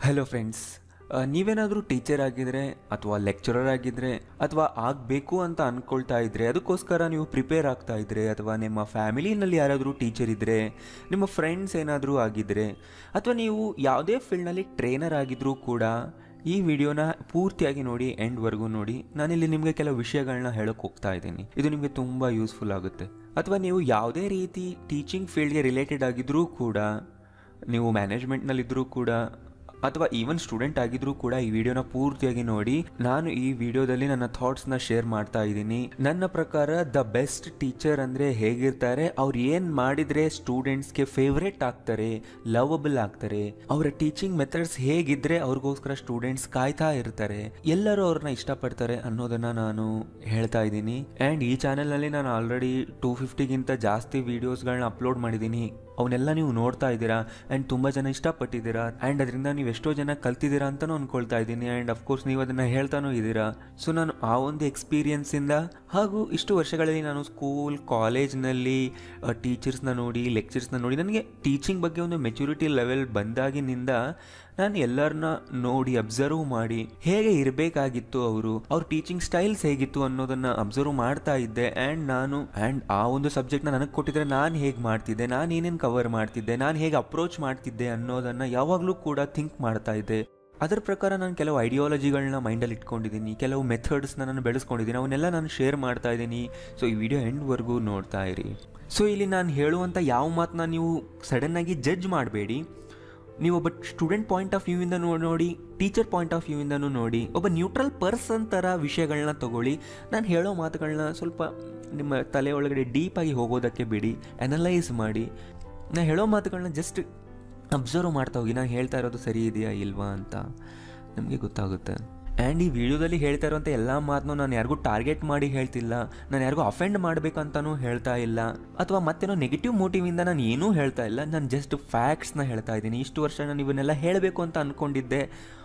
hello friends ನೀವೇನಾದರೂ teacher ಆಗಿದ್ರೆ ಅಥವಾ ಲೆಕ್ಚರರ್ ಆಗಿದ್ರೆ ಅಥವಾ ಆಗಬೇಕು ಅಂತ ಅಂದ್ಕೊಳ್ತಾ ಇದ್ರೆ ಅದಕ್ಕೋಸ್ಕರ ನೀವು ಪ್ರಿಪೇರ್ ಆಗ್ತಾ ಇದ್ರೆ ಅಥವಾ ನಿಮ್ಮ ಫ್ಯಾಮಿಲಿನಲ್ಲಿ ಯಾರಾದರೂ ಟೀಚರ್ ಇದ್ದರೆ ನಿಮ್ಮ ಫ್ರೆಂಡ್ಸ್ ಏನಾದರೂ ಆಗಿದ್ದರೆ ಅಥವಾ ನೀವು ಯಾವುದೇ ಫೀಲ್ಡ್ನಲ್ಲಿ ಟ್ರೈನರ್ ಆಗಿದ್ರೂ ಕೂಡ ಈ ವಿಡಿಯೋನ ಪೂರ್ತಿಯಾಗಿ ನೋಡಿ ಎಂಡ್ವರೆಗೂ ನೋಡಿ ನಾನಿಲ್ಲಿ ನಿಮಗೆ ಕೆಲವು ವಿಷಯಗಳನ್ನ ಹೇಳೋಕೆ ಹೋಗ್ತಾ ಇದ್ದೀನಿ ಇದು ನಿಮಗೆ ತುಂಬ ಯೂಸ್ಫುಲ್ ಆಗುತ್ತೆ ಅಥವಾ ನೀವು ಯಾವುದೇ ರೀತಿ ಟೀಚಿಂಗ್ ಫೀಲ್ಡ್ಗೆ ರಿಲೇಟೆಡ್ ಆಗಿದ್ರೂ ಕೂಡ ನೀವು ಮ್ಯಾನೇಜ್ಮೆಂಟ್ನಲ್ಲಿದ್ದರೂ ಕೂಡ ಅಥವಾ ಈವನ್ ಸ್ಟೂಡೆಂಟ್ ಆಗಿದ್ರೂ ಕೂಡ ಈ ವಿಡಿಯೋನ ಪೂರ್ತಿಯಾಗಿ ನೋಡಿ ನಾನು ಈ ವಿಡಿಯೋದಲ್ಲಿ ನನ್ನ ಥಾಟ್ಸ್ನ ಶೇರ್ ಮಾಡ್ತಾ ಇದ್ದೀನಿ ನನ್ನ ಪ್ರಕಾರ ದ ಬೆಸ್ಟ್ ಟೀಚರ್ ಅಂದರೆ ಹೇಗಿರ್ತಾರೆ ಅವ್ರು ಏನು ಮಾಡಿದರೆ ಸ್ಟೂಡೆಂಟ್ಸ್ಗೆ ಫೇವ್ರೇಟ್ ಆಗ್ತಾರೆ ಲವಬಲ್ ಆಗ್ತಾರೆ ಅವರ ಟೀಚಿಂಗ್ ಮೆಥಡ್ಸ್ ಹೇಗಿದ್ರೆ ಅವ್ರಿಗೋಸ್ಕರ ಸ್ಟೂಡೆಂಟ್ಸ್ ಕಾಯ್ತಾ ಇರ್ತಾರೆ ಎಲ್ಲರೂ ಅವ್ರನ್ನ ಇಷ್ಟಪಡ್ತಾರೆ ಅನ್ನೋದನ್ನ ನಾನು ಹೇಳ್ತಾ ಇದ್ದೀನಿ ಆ್ಯಂಡ್ ಈ ಚಾನೆಲ್ನಲ್ಲಿ ನಾನು ಆಲ್ರೆಡಿ ಟೂ ಫಿಫ್ಟಿಗಿಂತ ಜಾಸ್ತಿ ವೀಡಿಯೋಸ್ಗಳನ್ನ ಅಪ್ಲೋಡ್ ಮಾಡಿದ್ದೀನಿ ಅವನ್ನೆಲ್ಲ ನೀವು ನೋಡ್ತಾ ಇದ್ದೀರಾ ಆ್ಯಂಡ್ ತುಂಬ ಜನ ಇಷ್ಟಪಟ್ಟಿದ್ದೀರಾ ಆ್ಯಂಡ್ ಅದರಿಂದ ನೀವು ಎಷ್ಟೋ ಜನ ಕಲ್ತಿದ್ದೀರಾ ಅಂತಲೂ ಅನ್ಕೊಳ್ತಾ ಇದ್ದೀನಿ ಆ್ಯಂಡ್ ಅಫ್ಕೋರ್ಸ್ ನೀವು ಅದನ್ನು ಹೇಳ್ತಾನೂ ಇದ್ದೀರಾ ಸೊ ನಾನು ಆ ಒಂದು ಎಕ್ಸ್ಪೀರಿಯನ್ಸಿಂದ ಹಾಗೂ ಇಷ್ಟು ವರ್ಷಗಳಲ್ಲಿ ನಾನು ಸ್ಕೂಲ್ ಕಾಲೇಜ್ನಲ್ಲಿ ಟೀಚರ್ಸ್ನ ನೋಡಿ ಲೆಕ್ಚರ್ಸ್ನ ನೋಡಿ ನನಗೆ ಟೀಚಿಂಗ್ ಬಗ್ಗೆ ಒಂದು ಮೆಚುರಿಟಿ ಲೆವೆಲ್ ಬಂದಾಗಿನಿಂದ ನಾನು ಎಲ್ಲರನ್ನ ನೋಡಿ ಅಬ್ಸರ್ವ್ ಮಾಡಿ ಹೇಗೆ ಇರಬೇಕಾಗಿತ್ತು ಅವರು ಅವ್ರ ಟೀಚಿಂಗ್ ಸ್ಟೈಲ್ಸ್ ಹೇಗಿತ್ತು ಅನ್ನೋದನ್ನ ಅಬ್ಸರ್ವ್ ಮಾಡ್ತಾ ಇದ್ದೆ ಆ್ಯಂಡ್ ನಾನು ಆ್ಯಂಡ್ ಆ ಒಂದು ಸಬ್ಜೆಕ್ಟ್ನ ನನಗೆ ಕೊಟ್ಟಿದ್ರೆ ನಾನು ಹೇಗೆ ಮಾಡ್ತಿದ್ದೆ ನಾನು ಏನೇನು ಕವರ್ ಮಾಡ್ತಿದ್ದೆ ನಾನು ಹೇಗೆ ಅಪ್ರೋಚ್ ಮಾಡ್ತಿದ್ದೆ ಅನ್ನೋದನ್ನು ಯಾವಾಗಲೂ ಕೂಡ ಥಿಂಕ್ ಮಾಡ್ತಾ ಇದ್ದೆ ಅದರ ಪ್ರಕಾರ ನಾನು ಕೆಲವು ಐಡಿಯಾಲಜಿಗಳನ್ನ ಮೈಂಡಲ್ಲಿ ಇಟ್ಕೊಂಡಿದ್ದೀನಿ ಕೆಲವು ಮೆಥಡ್ಸ್ನ ನಾನು ಬೆಳೆಸ್ಕೊಂಡಿದ್ದೀನಿ ಅವನ್ನೆಲ್ಲ ನಾನು ಶೇರ್ ಮಾಡ್ತಾ ಇದ್ದೀನಿ ಸೊ ಈ ವಿಡಿಯೋ ಎಂಡ್ವರೆಗೂ ನೋಡ್ತಾ ಇರಿ ಸೊ ಇಲ್ಲಿ ನಾನು ಹೇಳುವಂಥ ಯಾವ ಮಾತನ್ನ ನೀವು ಸಡನ್ನಾಗಿ ಜಡ್ಜ್ ಮಾಡಬೇಡಿ ನೀವು ಒಬ್ಬ ಸ್ಟೂಡೆಂಟ್ ಪಾಯಿಂಟ್ ಆಫ್ ವ್ಯೂವಿಂದ ನೋಡಿ ಟೀಚರ್ ಪಾಯಿಂಟ್ ಆಫ್ ವ್ಯೂವಿಂದನೂ ನೋಡಿ ಒಬ್ಬ ನ್ಯೂಟ್ರಲ್ ಪರ್ಸನ್ ಥರ ವಿಷಯಗಳನ್ನ ತಗೊಳ್ಳಿ ನಾನು ಹೇಳೋ ಮಾತುಗಳನ್ನ ಸ್ವಲ್ಪ ನಿಮ್ಮ ತಲೆ ಒಳಗಡೆ ಡೀಪಾಗಿ ಹೋಗೋದಕ್ಕೆ ಬಿಡಿ ಅನಲೈಸ್ ಮಾಡಿ ನಾನು ಹೇಳೋ ಮಾತುಗಳನ್ನ ಜಸ್ಟ್ ಅಬ್ಸರ್ವ್ ಮಾಡ್ತಾ ಹೋಗಿ ನಾನು ಹೇಳ್ತಾ ಇರೋದು ಸರಿ ಇದೆಯಾ ಇಲ್ವಾ ಅಂತ ನಮಗೆ ಗೊತ್ತಾಗುತ್ತೆ ಆ್ಯಂಡ್ ಈ ವಿಡಿಯೋದಲ್ಲಿ ಹೇಳ್ತಾ ಇರುವಂಥ ಎಲ್ಲ ಮಾತನ್ನು ನಾನು ಯಾರಿಗೂ ಟಾರ್ಗೆಟ್ ಮಾಡಿ ಹೇಳ್ತಿಲ್ಲ ನಾನು ಯಾರಿಗೂ ಅಫೆಂಡ್ ಮಾಡಬೇಕಂತನೂ ಹೇಳ್ತಾ ಇಲ್ಲ ಅಥವಾ ಮತ್ತೇನೋ ನೆಗೆಟಿವ್ ಮೋಟಿವಿಂದ ನಾನು ಏನೂ ಹೇಳ್ತಾ ಇಲ್ಲ ನಾನು ಜಸ್ಟ್ ಫ್ಯಾಕ್ಟ್ಸ್ನ ಹೇಳ್ತಾ ಇದ್ದೀನಿ ಇಷ್ಟು ವರ್ಷ ನಾನು ಇವನ್ನೆಲ್ಲ ಹೇಳಬೇಕು ಅಂತ ಅಂದ್ಕೊಂಡಿದ್ದೆ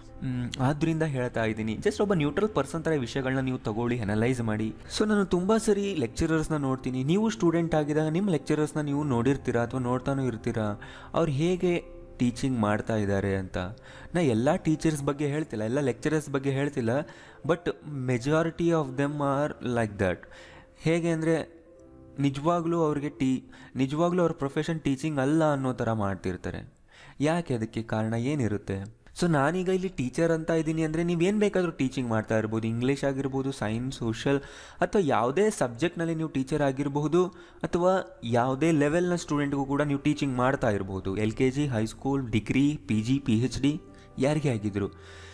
ಆದ್ದರಿಂದ ಹೇಳ್ತಾ ಇದ್ದೀನಿ ಜಸ್ಟ್ ಒಬ್ಬ ನ್ಯೂಟ್ರಲ್ ಪರ್ಸನ್ ಥರ ವಿಷಯಗಳನ್ನ ನೀವು ತಗೊಳ್ಳಿ ಅನಲೈಸ್ ಮಾಡಿ ಸೊ ನಾನು ತುಂಬ ಸರಿ ಲೆಕ್ಚರರ್ಸ್ನ ನೋಡ್ತೀನಿ ನೀವು ಸ್ಟೂಡೆಂಟ್ ಆಗಿದಾಗ ನಿಮ್ಮ ಲೆಕ್ಚರರ್ಸ್ನ ನೀವು ನೋಡಿರ್ತೀರಾ ಅಥವಾ ನೋಡ್ತಾನೂ ಇರ್ತೀರಾ ಅವ್ರು ಹೇಗೆ ಟೀಚಿಂಗ್ ಮಾಡ್ತಾ ಇದ್ದಾರೆ ಅಂತ ನಾ ಎಲ್ಲ ಟೀಚರ್ಸ್ ಬಗ್ಗೆ ಹೇಳ್ತಿಲ್ಲ ಎಲ್ಲ ಲೆಕ್ಚರರ್ಸ್ ಬಗ್ಗೆ ಹೇಳ್ತಿಲ್ಲ but majority of them are like that ಹೇಗೆ ಅಂದರೆ ನಿಜವಾಗ್ಲೂ ಅವ್ರಿಗೆ ಟೀ ನಿಜವಾಗ್ಲೂ ಅವ್ರ ಪ್ರೊಫೆಷನ್ ಟೀಚಿಂಗ್ ಅಲ್ಲ ಅನ್ನೋ ಥರ ಮಾಡ್ತಿರ್ತಾರೆ ಯಾಕೆ ಅದಕ್ಕೆ ಕಾರಣ ಏನಿರುತ್ತೆ ಸೊ ನಾನೀಗ ಇಲ್ಲಿ ಟೀಚರ್ ಅಂತ ಇದ್ದೀನಿ ಅಂದರೆ ನೀವೇನು ಬೇಕಾದರೂ ಟೀಚಿಂಗ್ ಮಾಡ್ತಾ ಇರ್ಬೋದು ಇಂಗ್ಲೀಷ್ ಆಗಿರ್ಬೋದು ಸೈನ್ಸ್ ಸೋಷಲ್ ಅಥವಾ ಯಾವುದೇ ಸಬ್ಜೆಕ್ಟ್ನಲ್ಲಿ ನೀವು ಟೀಚರ್ ಆಗಿರಬಹುದು ಅಥವಾ ಯಾವುದೇ ಲೆವೆಲ್ನ ಸ್ಟೂಡೆಂಟ್ಗೂ ಕೂಡ ನೀವು ಟೀಚಿಂಗ್ ಮಾಡ್ತಾ ಇರ್ಬೋದು L K G high school degree P G P H D ಯಾರಿಗೆ ಆಗಿದ್ರು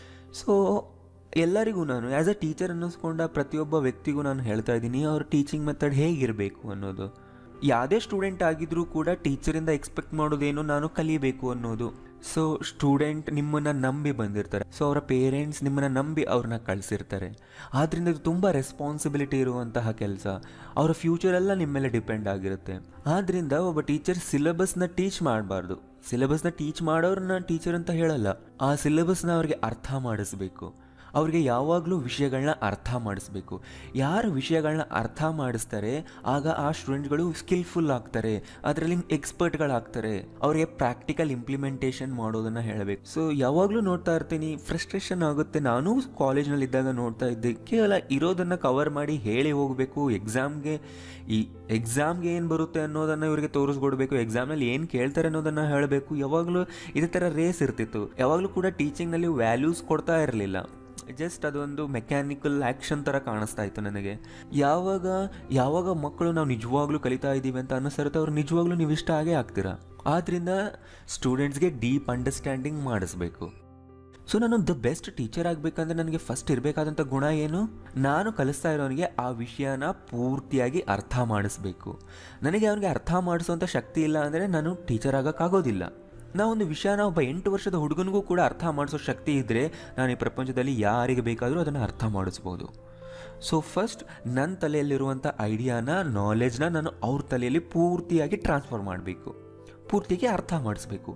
ಸೊ ಎಲ್ಲರಿಗೂ ನಾನು ಆ್ಯಸ್ ಅ ಟೀಚರ್ ಅನ್ನಿಸ್ಕೊಂಡ ಪ್ರತಿಯೊಬ್ಬ ವ್ಯಕ್ತಿಗೂ ನಾನು ಹೇಳ್ತಾ ಇದ್ದೀನಿ ಅವ್ರ ಟೀಚಿಂಗ್ ಮೆಥಡ್ ಹೇಗಿರಬೇಕು ಅನ್ನೋದು ಯಾವುದೇ ಸ್ಟೂಡೆಂಟ್ ಆಗಿದ್ರೂ ಕೂಡ ಟೀಚರಿಂದ ಎಕ್ಸ್ಪೆಕ್ಟ್ ಮಾಡೋದೇನು ನಾನು ಕಲಿಬೇಕು ಅನ್ನೋದು ಸೊ ಸ್ಟೂಡೆಂಟ್ ನಿಮ್ಮನ್ನು ನಂಬಿ ಬಂದಿರ್ತಾರೆ ಸೊ ಅವರ ಪೇರೆಂಟ್ಸ್ ನಿಮ್ಮನ್ನು ನಂಬಿ ಅವ್ರನ್ನ ಕಳಿಸಿರ್ತಾರೆ ಆದ್ದರಿಂದ ಇದು ತುಂಬ ರೆಸ್ಪಾನ್ಸಿಬಿಲಿಟಿ ಇರುವಂತಹ ಕೆಲಸ ಅವರ ಫ್ಯೂಚರೆಲ್ಲ ನಿಮ್ಮ ಮೇಲೆ ಡಿಪೆಂಡ್ ಆಗಿರುತ್ತೆ ಆದ್ದರಿಂದ ಒಬ್ಬ ಟೀಚರ್ ಸಿಲೆಬಸ್ನ ಟೀಚ್ ಮಾಡಬಾರ್ದು ಸಿಲೆಬಸ್ನ ಟೀಚ್ ಮಾಡೋರನ್ನ ಟೀಚರ್ ಅಂತ ಹೇಳಲ್ಲ ಆ ಸಿಲೆಬಸ್ನ ಅವ್ರಿಗೆ ಅರ್ಥ ಮಾಡಿಸ್ಬೇಕು ಅವ್ರಿಗೆ ಯಾವಾಗಲೂ ವಿಷಯಗಳನ್ನ ಅರ್ಥ ಮಾಡಿಸ್ಬೇಕು ಯಾರು ವಿಷಯಗಳನ್ನ ಅರ್ಥ ಮಾಡಿಸ್ತಾರೆ ಆಗ ಆ ಸ್ಟೂಡೆಂಟ್ಗಳು ಸ್ಕಿಲ್ಫುಲ್ ಆಗ್ತಾರೆ ಅದರಲ್ಲಿ ಎಕ್ಸ್ಪರ್ಟ್ಗಳಾಗ್ತಾರೆ ಅವರಿಗೆ ಪ್ರಾಕ್ಟಿಕಲ್ ಇಂಪ್ಲಿಮೆಂಟೇಷನ್ ಮಾಡೋದನ್ನು ಹೇಳಬೇಕು ಸೊ ಯಾವಾಗಲೂ ನೋಡ್ತಾ ಇರ್ತೀನಿ ಫ್ರಸ್ಟ್ರೇಷನ್ ಆಗುತ್ತೆ ನಾನು ಕಾಲೇಜ್ನಲ್ಲಿ ಇದ್ದಾಗ ನೋಡ್ತಾ ಇದ್ದೆ ಕೇವಲ ಇರೋದನ್ನು ಕವರ್ ಮಾಡಿ ಹೇಳಿ ಹೋಗಬೇಕು ಎಕ್ಸಾಮ್ಗೆ ಈ ಎಕ್ಸಾಮ್ಗೆ ಏನು ಬರುತ್ತೆ ಅನ್ನೋದನ್ನು ಇವರಿಗೆ ತೋರಿಸ್ಕೊಡ್ಬೇಕು ಎಕ್ಸಾಮ್ನಲ್ಲಿ ಏನು ಕೇಳ್ತಾರೆ ಅನ್ನೋದನ್ನು ಹೇಳಬೇಕು ಯಾವಾಗಲೂ ಇದೇ ಥರ ರೇಸ್ ಇರ್ತಿತ್ತು ಯಾವಾಗಲೂ ಕೂಡ ಟೀಚಿಂಗ್ನಲ್ಲಿ ವ್ಯಾಲ್ಯೂಸ್ ಕೊಡ್ತಾ ಇರಲಿಲ್ಲ ಜಸ್ಟ್ ಅದೊಂದು ಮೆಕ್ಯಾನಿಕಲ್ ಆ್ಯಕ್ಷನ್ ಥರ ಕಾಣಿಸ್ತಾ ಇತ್ತು ನನಗೆ ಯಾವಾಗ ಯಾವಾಗ ಮಕ್ಕಳು ನಾವು ನಿಜವಾಗ್ಲೂ ಕಲಿತಾ ಇದ್ದೀವಿ ಅಂತ ಅನ್ನಿಸಿರುತ್ತೆ ಅವ್ರು ನಿಜವಾಗ್ಲೂ ನೀವು ಇಷ್ಟ ಆಗೇ ಆಗ್ತೀರಾ ಆದ್ದರಿಂದ ಸ್ಟೂಡೆಂಟ್ಸ್ಗೆ ಡೀಪ್ ಅಂಡರ್ಸ್ಟ್ಯಾಂಡಿಂಗ್ ಮಾಡಿಸ್ಬೇಕು ಸೊ ನಾನು ದ ಬೆಸ್ಟ್ ಟೀಚರ್ ಆಗಬೇಕಂದ್ರೆ ನನಗೆ ಫಸ್ಟ್ ಇರಬೇಕಾದಂಥ ಗುಣ ಏನು ನಾನು ಕಲಿಸ್ತಾ ಇರೋನಿಗೆ ಆ ವಿಷಯನ ಪೂರ್ತಿಯಾಗಿ ಅರ್ಥ ಮಾಡಿಸ್ಬೇಕು ನನಗೆ ಅವನಿಗೆ ಅರ್ಥ ಮಾಡಿಸುವಂಥ ಶಕ್ತಿ ಇಲ್ಲ ಅಂದರೆ ನಾನು ಟೀಚರ್ ಆಗೋಕ್ಕಾಗೋದಿಲ್ಲ ನಾ ಒಂದು ವಿಷಯನ ಒಬ್ಬ ಎಂಟು ವರ್ಷದ ಹುಡುಗನಿಗೂ ಕೂಡ ಅರ್ಥ ಮಾಡಿಸೋ ಶಕ್ತಿ ಇದ್ದರೆ ನಾನು ಈ ಪ್ರಪಂಚದಲ್ಲಿ ಯಾರಿಗೆ ಬೇಕಾದರೂ ಅದನ್ನು ಅರ್ಥ ಮಾಡಿಸ್ಬೋದು ಸೊ ಫಸ್ಟ್ ನನ್ನ ತಲೆಯಲ್ಲಿರುವಂಥ ಐಡಿಯಾನ ನಾಲೆಜ್ನ ನಾನು ಅವ್ರ ತಲೆಯಲ್ಲಿ ಪೂರ್ತಿಯಾಗಿ ಟ್ರಾನ್ಸ್ಫರ್ ಮಾಡಬೇಕು ಪೂರ್ತಿಯಾಗಿ ಅರ್ಥ ಮಾಡಿಸ್ಬೇಕು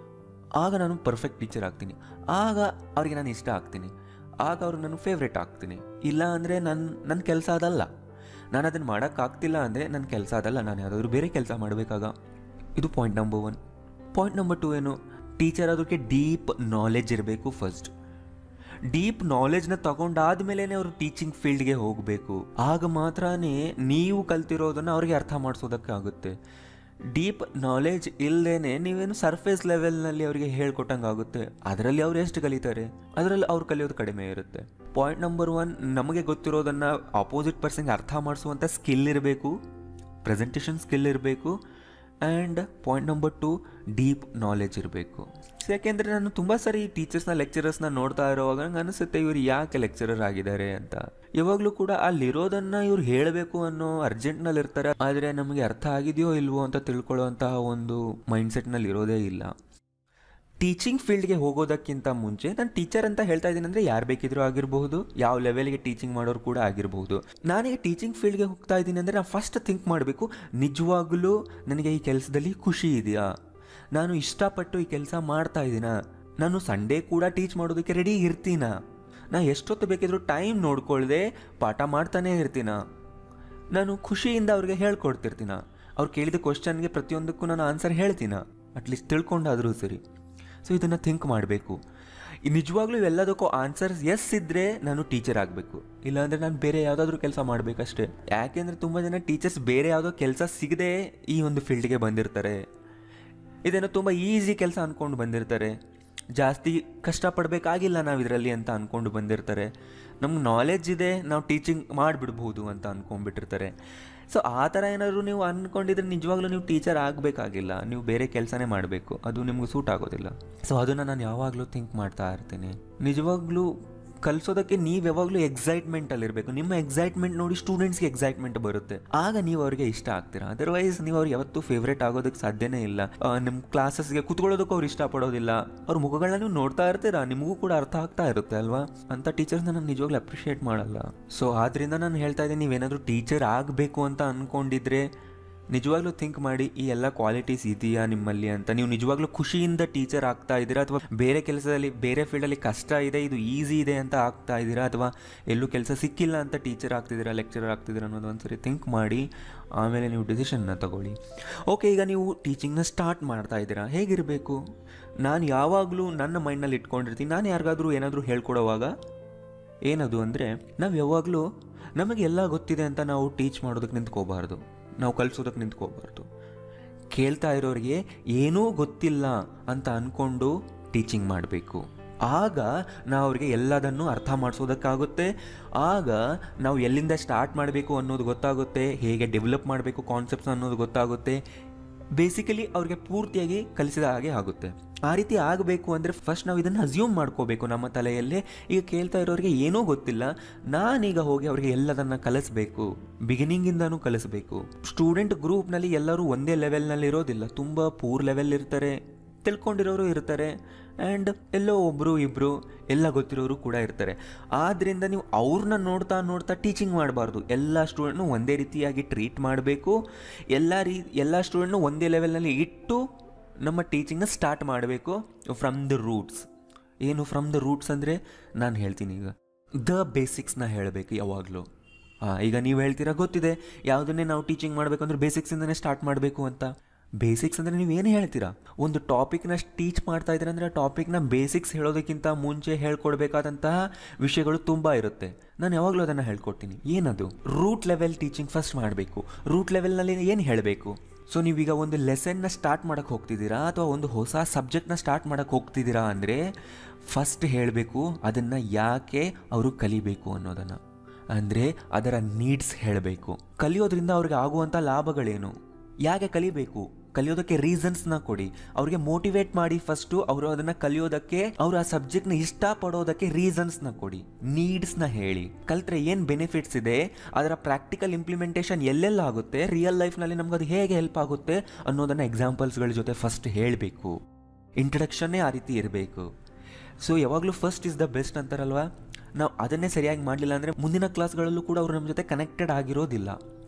ಆಗ ನಾನು ಪರ್ಫೆಕ್ಟ್ ಟೀಚರ್ ಆಗ್ತೀನಿ ಆಗ ಅವ್ರಿಗೆ ನಾನು ಇಷ್ಟ ಆಗ್ತೀನಿ ಆಗ ಅವ್ರಿಗೆ ನಾನು ಫೇವ್ರೇಟ್ ಆಗ್ತೀನಿ ಇಲ್ಲ ಅಂದರೆ ನನ್ನ ನನ್ನ ಕೆಲಸ ಅದಲ್ಲ ನಾನು ಅದನ್ನು ಮಾಡೋಕ್ಕಾಗ್ತಿಲ್ಲ ಅಂದರೆ ನನ್ನ ಕೆಲಸ ಅದಲ್ಲ ನಾನು ಯಾವುದಾದ್ರೂ ಬೇರೆ ಕೆಲಸ ಮಾಡಬೇಕಾಗ ಇದು point number one point number two ಏನು ಟೀಚರ್ ಅದಕ್ಕೆ ಡೀಪ್ ನಾಲೆಜ್ ಇರಬೇಕು ಫಸ್ಟ್ ಡೀಪ್ ನಾಲೆಜ್ನ ತಗೊಂಡಾದ್ಮೇಲೆ ಅವರು ಟೀಚಿಂಗ್ ಫೀಲ್ಡ್ಗೆ ಹೋಗಬೇಕು ಆಗ ಮಾತ್ರನೇ ನೀವು ಕಲ್ತಿರೋದನ್ನು ಅವ್ರಿಗೆ ಅರ್ಥ ಮಾಡಿಸೋದಕ್ಕಾಗುತ್ತೆ ಡೀಪ್ ನಾಲೆಜ್ ಇಲ್ಲದೇನೆ ನೀವೇನು ಸರ್ಫೇಸ್ ಲೆವೆಲ್ನಲ್ಲಿ ಅವರಿಗೆ ಹೇಳ್ಕೊಟ್ಟಂಗೆ ಆಗುತ್ತೆ ಅದರಲ್ಲಿ ಅವ್ರು ಎಷ್ಟು ಕಲಿತಾರೆ ಅದರಲ್ಲಿ ಅವ್ರು ಕಲಿಯೋದು ಕಡಿಮೆ ಇರುತ್ತೆ ಪಾಯಿಂಟ್ ನಂಬರ್ ಒನ್ ನಮಗೆ ಗೊತ್ತಿರೋದನ್ನು ಆಪೋಸಿಟ್ ಪರ್ಸನ್ಗೆ ಅರ್ಥ ಮಾಡಿಸುವಂಥ ಸ್ಕಿಲ್ ಇರಬೇಕು ಪ್ರೆಸೆಂಟೇಷನ್ ಸ್ಕಿಲ್ ಇರಬೇಕು and point number two deep knowledge ಇರಬೇಕು ಯಾಕೆಂದರೆ ನಾನು ತುಂಬ ಸರಿ ಟೀಚರ್ಸ್ನ ಲೆಕ್ಚರರ್ಸ್ನ ನೋಡ್ತಾ ಇರೋವಾಗ ನಂಗೆ ಅನಿಸುತ್ತೆ ಇವ್ರು ಯಾಕೆ ಲೆಕ್ಚರರ್ ಆಗಿದ್ದಾರೆ ಅಂತ ಯಾವಾಗಲೂ ಕೂಡ ಅಲ್ಲಿರೋದನ್ನು ಇವ್ರು ಹೇಳಬೇಕು ಅನ್ನೋ ಅರ್ಜೆಂಟ್ನಲ್ಲಿ ಇರ್ತಾರೆ ಆದರೆ ನಮಗೆ ಅರ್ಥ ಆಗಿದೆಯೋ ಇಲ್ವೋ ಅಂತ ತಿಳ್ಕೊಳ್ಳೋವಂತಹ ಒಂದು ಮೈಂಡ್ಸೆಟ್ನಲ್ಲಿ ಇರೋದೇ ಇಲ್ಲ ಟೀಚಿಂಗ್ ಫೀಲ್ಡ್ಗೆ ಹೋಗೋದಕ್ಕಿಂತ ಮುಂಚೆ ನಾನು ಟೀಚರ್ ಅಂತ ಹೇಳ್ತಾ ಇದ್ದೀನಿ ಅಂದರೆ ಯಾರು ಬೇಕಿದ್ರೂ ಆಗಿರಬಹುದು ಯಾವ ಲೆವೆಲ್ಗೆ ಟೀಚಿಂಗ್ ಮಾಡೋರು ಕೂಡ ಆಗಿರಬಹುದು ನಾನೀಗ ಟೀಚಿಂಗ್ ಫೀಲ್ಡ್ಗೆ ಹೋಗ್ತಾ ಇದ್ದೀನಿ ಅಂದರೆ ನಾನು ಫಸ್ಟ್ ಥಿಂಕ್ ಮಾಡಬೇಕು ನಿಜವಾಗ್ಲೂ ನನಗೆ ಈ ಕೆಲಸದಲ್ಲಿ ಖುಷಿ ಇದೆಯಾ ನಾನು ಇಷ್ಟಪಟ್ಟು ಈ ಕೆಲಸ ಮಾಡ್ತಾ ಇದ್ದೀನಾ ನಾನು ಸಂಡೇ ಕೂಡ ಟೀಚ್ ಮಾಡೋದಕ್ಕೆ ರೆಡಿ ಇರ್ತೀನ ನಾ ಎಷ್ಟೊತ್ತು ಬೇಕಿದ್ರೂ ಟೈಮ್ ನೋಡ್ಕೊಳ್ದೆ ಪಾಠ ಮಾಡ್ತಾನೇ ಇರ್ತೀನ ನಾನು ಖುಷಿಯಿಂದ ಅವ್ರಿಗೆ ಹೇಳ್ಕೊಡ್ತಿರ್ತೀನ ಅವ್ರು ಕೇಳಿದ ಕ್ವಶನ್ಗೆ ಪ್ರತಿಯೊಂದಕ್ಕೂ ನಾನು ಆನ್ಸರ್ ಹೇಳ್ತೀನ ಅಟ್ಲೀಸ್ಟ್ ತಿಳ್ಕೊಂಡಾದರೂ ಸರಿ ಸೊ ಇದನ್ನು ಥಿಂಕ್ ಮಾಡಬೇಕು ನಿಜವಾಗ್ಲೂ ಇವೆಲ್ಲದಕ್ಕೂ ಆನ್ಸರ್ಸ್ ಎಸ್ ಇದ್ದರೆ ನಾನು ಟೀಚರ್ ಆಗಬೇಕು ಇಲ್ಲಾಂದರೆ ನಾನು ಬೇರೆ ಯಾವುದಾದ್ರೂ ಕೆಲಸ ಮಾಡಬೇಕಷ್ಟೇ ಯಾಕೆಂದರೆ ತುಂಬ ಜನ ಟೀಚರ್ಸ್ ಬೇರೆ ಯಾವುದೋ ಕೆಲಸ ಸಿಗದೆ ಈ ಒಂದು ಫೀಲ್ಡ್ಗೆ ಬಂದಿರ್ತಾರೆ ಇದನ್ನು ತುಂಬ ಈಸಿ ಕೆಲಸ ಅಂದ್ಕೊಂಡು ಬಂದಿರ್ತಾರೆ ಜಾಸ್ತಿ ಕಷ್ಟಪಡಬೇಕಾಗಿಲ್ಲ ನಾವು ಇದರಲ್ಲಿ ಅಂತ ಅಂದ್ಕೊಂಡು ಬಂದಿರ್ತಾರೆ ನಮ್ಗೆ ನಾಲೆಜ್ ಇದೆ ನಾವು ಟೀಚಿಂಗ್ ಮಾಡಿಬಿಡ್ಬೋದು ಅಂತ ಅಂದ್ಕೊಂಡ್ಬಿಟ್ಟಿರ್ತಾರೆ ಸೊ ಆ ಥರ ಏನಾದರೂ ನೀವು ಅಂದ್ಕೊಂಡಿದ್ರೆ ನಿಜವಾಗ್ಲೂ ನೀವು ಟೀಚರ್ ಆಗಬೇಕಾಗಿಲ್ಲ ನೀವು ಬೇರೆ ಕೆಲಸನೇ ಮಾಡಬೇಕು ಅದು ನಿಮ್ಗೆ ಸೂಟ್ ಆಗೋದಿಲ್ಲ ಸೊ ಅದನ್ನು ನಾನು ಯಾವಾಗಲೂ ಥಿಂಕ್ ಮಾಡ್ತಾ ಇರ್ತೀನಿ ನಿಜವಾಗ್ಲೂ ಕಲಿಸೋದಕ್ಕೆ ನೀವು ಯಾವಾಗಲೂ ಎಕ್ಸೈಟ್ಮೆಂಟಲ್ಲಿರಬೇಕು ನಿಮ್ಮ ಎಕ್ಸೈಟ್ಮೆಂಟ್ ನೋಡಿ ಸ್ಟೂಡೆಂಟ್ಸ್ಗೆ ಎಕ್ಸೈಟ್ಮೆಂಟ್ ಬರುತ್ತೆ ಆಗ ನೀವು ಅವ್ರಿಗೆ ಇಷ್ಟ ಆಗ್ತೀರಾ ಅದರ್ವೈಸ್ ನೀವು ಅವ್ರಿಗೆ ಯಾವತ್ತೂ ಫೇವ್ರೇಟ್ ಆಗೋದಕ್ಕೆ ಸಾಧ್ಯನೇ ಇಲ್ಲ ನಿಮ್ಮ ಕ್ಲಾಸಸ್ಗೆ ಕುತ್ಕೊಳ್ಳೋದಕ್ಕೂ ಅವ್ರು ಇಷ್ಟಪಡೋದಿಲ್ಲ ಅವ್ರ ಮುಖಗಳನ್ನ ನೀವು ನೋಡ್ತಾ ಇರ್ತೀರಾ ನಿಮಗೂ ಕೂಡ ಅರ್ಥ ಆಗ್ತಾ ಇರುತ್ತೆ ಅಲ್ವಾ ಅಂತ ಟೀಚರ್ಸ್ನ ನಾನು ನಿಜವಾಗ್ಲೂ ಅಪ್ರಿಷಿಯೇಟ್ ಮಾಡಲ್ಲ ಸೊ ಆದ್ರಿಂದ ನಾನು ಹೇಳ್ತಾ ಇದ್ದೀನಿ ನೀವೇನಾದರೂ ಟೀಚರ್ ಆಗಬೇಕು ಅಂತ ಅಂದ್ಕೊಂಡಿದ್ರೆ ನಿಜವಾಗ್ಲೂ ಥಿಂಕ್ ಮಾಡಿ ಈ ಎಲ್ಲ ಕ್ವಾಲಿಟೀಸ್ ಇದೆಯಾ ನಿಮ್ಮಲ್ಲಿ ಅಂತ ನೀವು ನಿಜವಾಗ್ಲೂ ಖುಷಿಯಿಂದ ಟೀಚರ್ ಆಗ್ತಾ ಇದ್ದೀರಾ ಅಥವಾ ಬೇರೆ ಕೆಲಸದಲ್ಲಿ ಬೇರೆ ಫೀಲ್ಡಲ್ಲಿ ಕಷ್ಟ ಇದೆ ಇದು ಈಸಿ ಇದೆ ಅಂತ ಆಗ್ತಾ ಇದ್ದೀರಾ ಅಥವಾ ಎಲ್ಲೂ ಕೆಲಸ ಸಿಕ್ಕಿಲ್ಲ ಅಂತ ಟೀಚರ್ ಆಗ್ತಿದ್ದೀರಾ ಲೆಕ್ಚರರ್ ಆಗ್ತಿದ್ದೀರಾ ಅನ್ನೋದು ಒಂದ್ಸರಿ ಥಿಂಕ್ ಮಾಡಿ ಆಮೇಲೆ ನೀವು ಡಿಸಿಷನ್ನ ತಗೊಳ್ಳಿ ಓಕೆ ಈಗ ನೀವು ಟೀಚಿಂಗ್ನ ಸ್ಟಾರ್ಟ್ ಮಾಡ್ತಾ ಇದ್ದೀರಾ ಹೇಗಿರಬೇಕು ನಾನು ಯಾವಾಗಲೂ ನನ್ನ ಮೈಂಡ್ನಲ್ಲಿ ಇಟ್ಕೊಂಡಿರ್ತೀನಿ ನಾನು ಯಾರಿಗಾದ್ರೂ ಏನಾದರೂ ಹೇಳ್ಕೊಡೋವಾಗ ಏನದು ಅಂದರೆ ನಾವು ಯಾವಾಗಲೂ ನಮಗೆ ಎಲ್ಲ ಗೊತ್ತಿದೆ ಅಂತ ನಾವು ಟೀಚ್ ಮಾಡೋದಕ್ಕೆ ನಿಂತ್ಕೋಬಾರ್ದು ನಾವು ಕಲಿಸೋದಕ್ಕೆ ನಿಂತ್ಕೋಬಾರ್ದು ಕೇಳ್ತಾ ಇರೋರಿಗೆ ಏನೂ ಗೊತ್ತಿಲ್ಲ ಅಂತ ಅಂದ್ಕೊಂಡು ಟೀಚಿಂಗ್ ಮಾಡಬೇಕು ಆಗ ನಾವು ಅವ್ರಿಗೆ ಎಲ್ಲದನ್ನು ಅರ್ಥ ಮಾಡಿಸೋದಕ್ಕಾಗುತ್ತೆ ಆಗ ನಾವು ಎಲ್ಲಿಂದ ಸ್ಟಾರ್ಟ್ ಮಾಡಬೇಕು ಅನ್ನೋದು ಗೊತ್ತಾಗುತ್ತೆ ಹೇಗೆ ಡೆವಲಪ್ ಮಾಡಬೇಕು ಕಾನ್ಸೆಪ್ಟ್ಸ್ ಅನ್ನೋದು ಗೊತ್ತಾಗುತ್ತೆ ಬೇಸಿಕಲಿ ಅವ್ರಿಗೆ ಪೂರ್ತಿಯಾಗಿ ಕಲಿಸಿದ ಹಾಗೆ ಆಗುತ್ತೆ ಆ ರೀತಿ ಆಗಬೇಕು ಅಂದರೆ ಫಸ್ಟ್ ನಾವು ಇದನ್ನು ಅಸ್ಯೂಮ್ ಮಾಡ್ಕೋಬೇಕು ನಮ್ಮ ತಲೆಯಲ್ಲೇ ಈಗ ಕೇಳ್ತಾ ಇರೋರಿಗೆ ಏನೂ ಗೊತ್ತಿಲ್ಲ ನಾನೀಗ ಹೋಗಿ ಅವ್ರಿಗೆ ಎಲ್ಲದನ್ನು ಕಲಿಸ್ಬೇಕು ಬಿಗಿನಿಂಗಿಂದನೂ ಕಲಿಸ್ಬೇಕು ಸ್ಟೂಡೆಂಟ್ ಗ್ರೂಪ್ನಲ್ಲಿ ಎಲ್ಲರೂ ಒಂದೇ ಲೆವೆಲ್ನಲ್ಲಿ ಇರೋದಿಲ್ಲ ತುಂಬ ಪೂರ್ ಲೆವೆಲ್ ಇರ್ತಾರೆ ತಿಳ್ಕೊಂಡಿರೋರು ಇರ್ತಾರೆ ಆ್ಯಂಡ್ ಎಲ್ಲೋ ಒಬ್ಬರು ಇಬ್ಬರು ಎಲ್ಲ ಗೊತ್ತಿರೋರು ಕೂಡ ಇರ್ತಾರೆ ಆದ್ದರಿಂದ ನೀವು ಅವ್ರನ್ನ ನೋಡ್ತಾ ನೋಡ್ತಾ ಟೀಚಿಂಗ್ ಮಾಡಬಾರ್ದು ಎಲ್ಲ ಸ್ಟೂಡೆಂಟ್ನು ಒಂದೇ ರೀತಿಯಾಗಿ ಟ್ರೀಟ್ ಮಾಡಬೇಕು ಎಲ್ಲ ರೀ ಎಲ್ಲ ಸ್ಟೂಡೆಂಟ್ನು ಒಂದೇ ಲೆವೆಲ್ನಲ್ಲಿ ಇಟ್ಟು ನಮ್ಮ ಟೀಚಿಂಗ್ನ ಸ್ಟಾರ್ಟ್ ಮಾಡಬೇಕು ಫ್ರಮ್ ದ ರೂಟ್ಸ್ ಏನು ಫ್ರಮ್ ದ ರೂಟ್ಸ್ ಅಂದರೆ ನಾನು ಹೇಳ್ತೀನಿ ಈಗ ದ ಬೇಸಿಕ್ಸ್ನ ಹೇಳಬೇಕು ಯಾವಾಗಲೂ ಹಾಂ ಈಗ ನೀವು ಹೇಳ್ತೀರಾ ಗೊತ್ತಿದೆ ಯಾವುದನ್ನೇ ನಾವು ಟೀಚಿಂಗ್ ಮಾಡಬೇಕು ಅಂದರೆ ಬೇಸಿಕ್ಸಿಂದನೇ ಸ್ಟಾರ್ಟ್ ಮಾಡಬೇಕು ಅಂತ ಬೇಸಿಕ್ಸ್ ಅಂದರೆ ನೀವು ಏನು ಹೇಳ್ತೀರಾ ಒಂದು ಟಾಪಿಕ್ನ ಟೀಚ್ ಮಾಡ್ತಾ ಇದ್ದೀರಾ ಅಂದರೆ ಆ ಟಾಪಿಕ್ನ ಬೇಸಿಕ್ಸ್ ಹೇಳೋದಕ್ಕಿಂತ ಮುಂಚೆ ಹೇಳ್ಕೊಡ್ಬೇಕಾದಂತಹ ವಿಷಯಗಳು ತುಂಬ ಇರುತ್ತೆ ನಾನು ಯಾವಾಗಲೂ ಅದನ್ನು ಹೇಳ್ಕೊಡ್ತೀನಿ ಏನದು ರೂಟ್ ಲೆವೆಲ್ ಟೀಚಿಂಗ್ ಫಸ್ಟ್ ಮಾಡಬೇಕು ರೂಟ್ ಲೆವೆಲ್ನಲ್ಲಿ ಏನು ಹೇಳಬೇಕು ಸೊ ನೀವೀಗ ಒಂದು ಲೆಸನ್ನ ಸ್ಟಾರ್ಟ್ ಮಾಡೋಕ್ಕೆ ಹೋಗ್ತಿದ್ದೀರಾ ಅಥವಾ ಒಂದು ಹೊಸ ಸಬ್ಜೆಕ್ಟ್ನ ಸ್ಟಾರ್ಟ್ ಮಾಡೋಕ್ಕೆ ಹೋಗ್ತಿದ್ದೀರಾ ಅಂದರೆ ಫಸ್ಟ್ ಹೇಳಬೇಕು ಅದನ್ನು ಯಾಕೆ ಅವರು ಕಲಿಬೇಕು ಅನ್ನೋದನ್ನು ಅಂದರೆ ಅದರ ನೀಡ್ಸ್ ಹೇಳಬೇಕು ಕಲಿಯೋದ್ರಿಂದ ಅವ್ರಿಗೆ ಆಗುವಂಥ ಲಾಭಗಳೇನು ಯಾಕೆ ಕಲಿಬೇಕು ಕಲಿಯೋದಕ್ಕೆ ರೀಸನ್ಸ್ನ ಕೊಡಿ ಅವ್ರಿಗೆ ಮೋಟಿವೇಟ್ ಮಾಡಿ ಫಸ್ಟು ಅವರು ಅದನ್ನು ಕಲಿಯೋದಕ್ಕೆ ಅವರು ಆ ಸಬ್ಜೆಕ್ಟ್ನ ಇಷ್ಟಪಡೋದಕ್ಕೆ ರೀಸನ್ಸ್ನ ಕೊಡಿ ನೀಡ್ಸ್ನ ಹೇಳಿ ಕಲ್ತ್ರೆ ಏನು ಬೆನಿಫಿಟ್ಸ್ ಇದೆ ಅದರ ಪ್ರಾಕ್ಟಿಕಲ್ ಇಂಪ್ಲಿಮೆಂಟೇಷನ್ ಎಲ್ಲೆಲ್ಲ ಆಗುತ್ತೆ ರಿಯಲ್ ಲೈಫ್ನಲ್ಲಿ ನಮ್ಗೆ ಅದು ಹೇಗೆ ಹೆಲ್ಪ್ ಆಗುತ್ತೆ ಅನ್ನೋದನ್ನು ಎಕ್ಸಾಂಪಲ್ಸ್ಗಳ ಜೊತೆ ಫಸ್ಟ್ ಹೇಳಬೇಕು ಇಂಟ್ರಡಕ್ಷನ್ನೇ ಆ ರೀತಿ ಇರಬೇಕು ಸೊ ಯಾವಾಗಲೂ ಫಸ್ಟ್ ಇಸ್ ದ ಬೆಸ್ಟ್ ಅಂತಾರಲ್ವಾ ನಾವು ಅದನ್ನೇ ಸರಿಯಾಗಿ ಮಾಡಲಿಲ್ಲ ಅಂದರೆ ಮುಂದಿನ ಕ್ಲಾಸ್ಗಳಲ್ಲೂ ಕೂಡ ಅವರು ನಮ್ಮ ಜೊತೆ ಕನೆಕ್ಟೆಡ್ ಆಗಿರೋದಿಲ್ಲ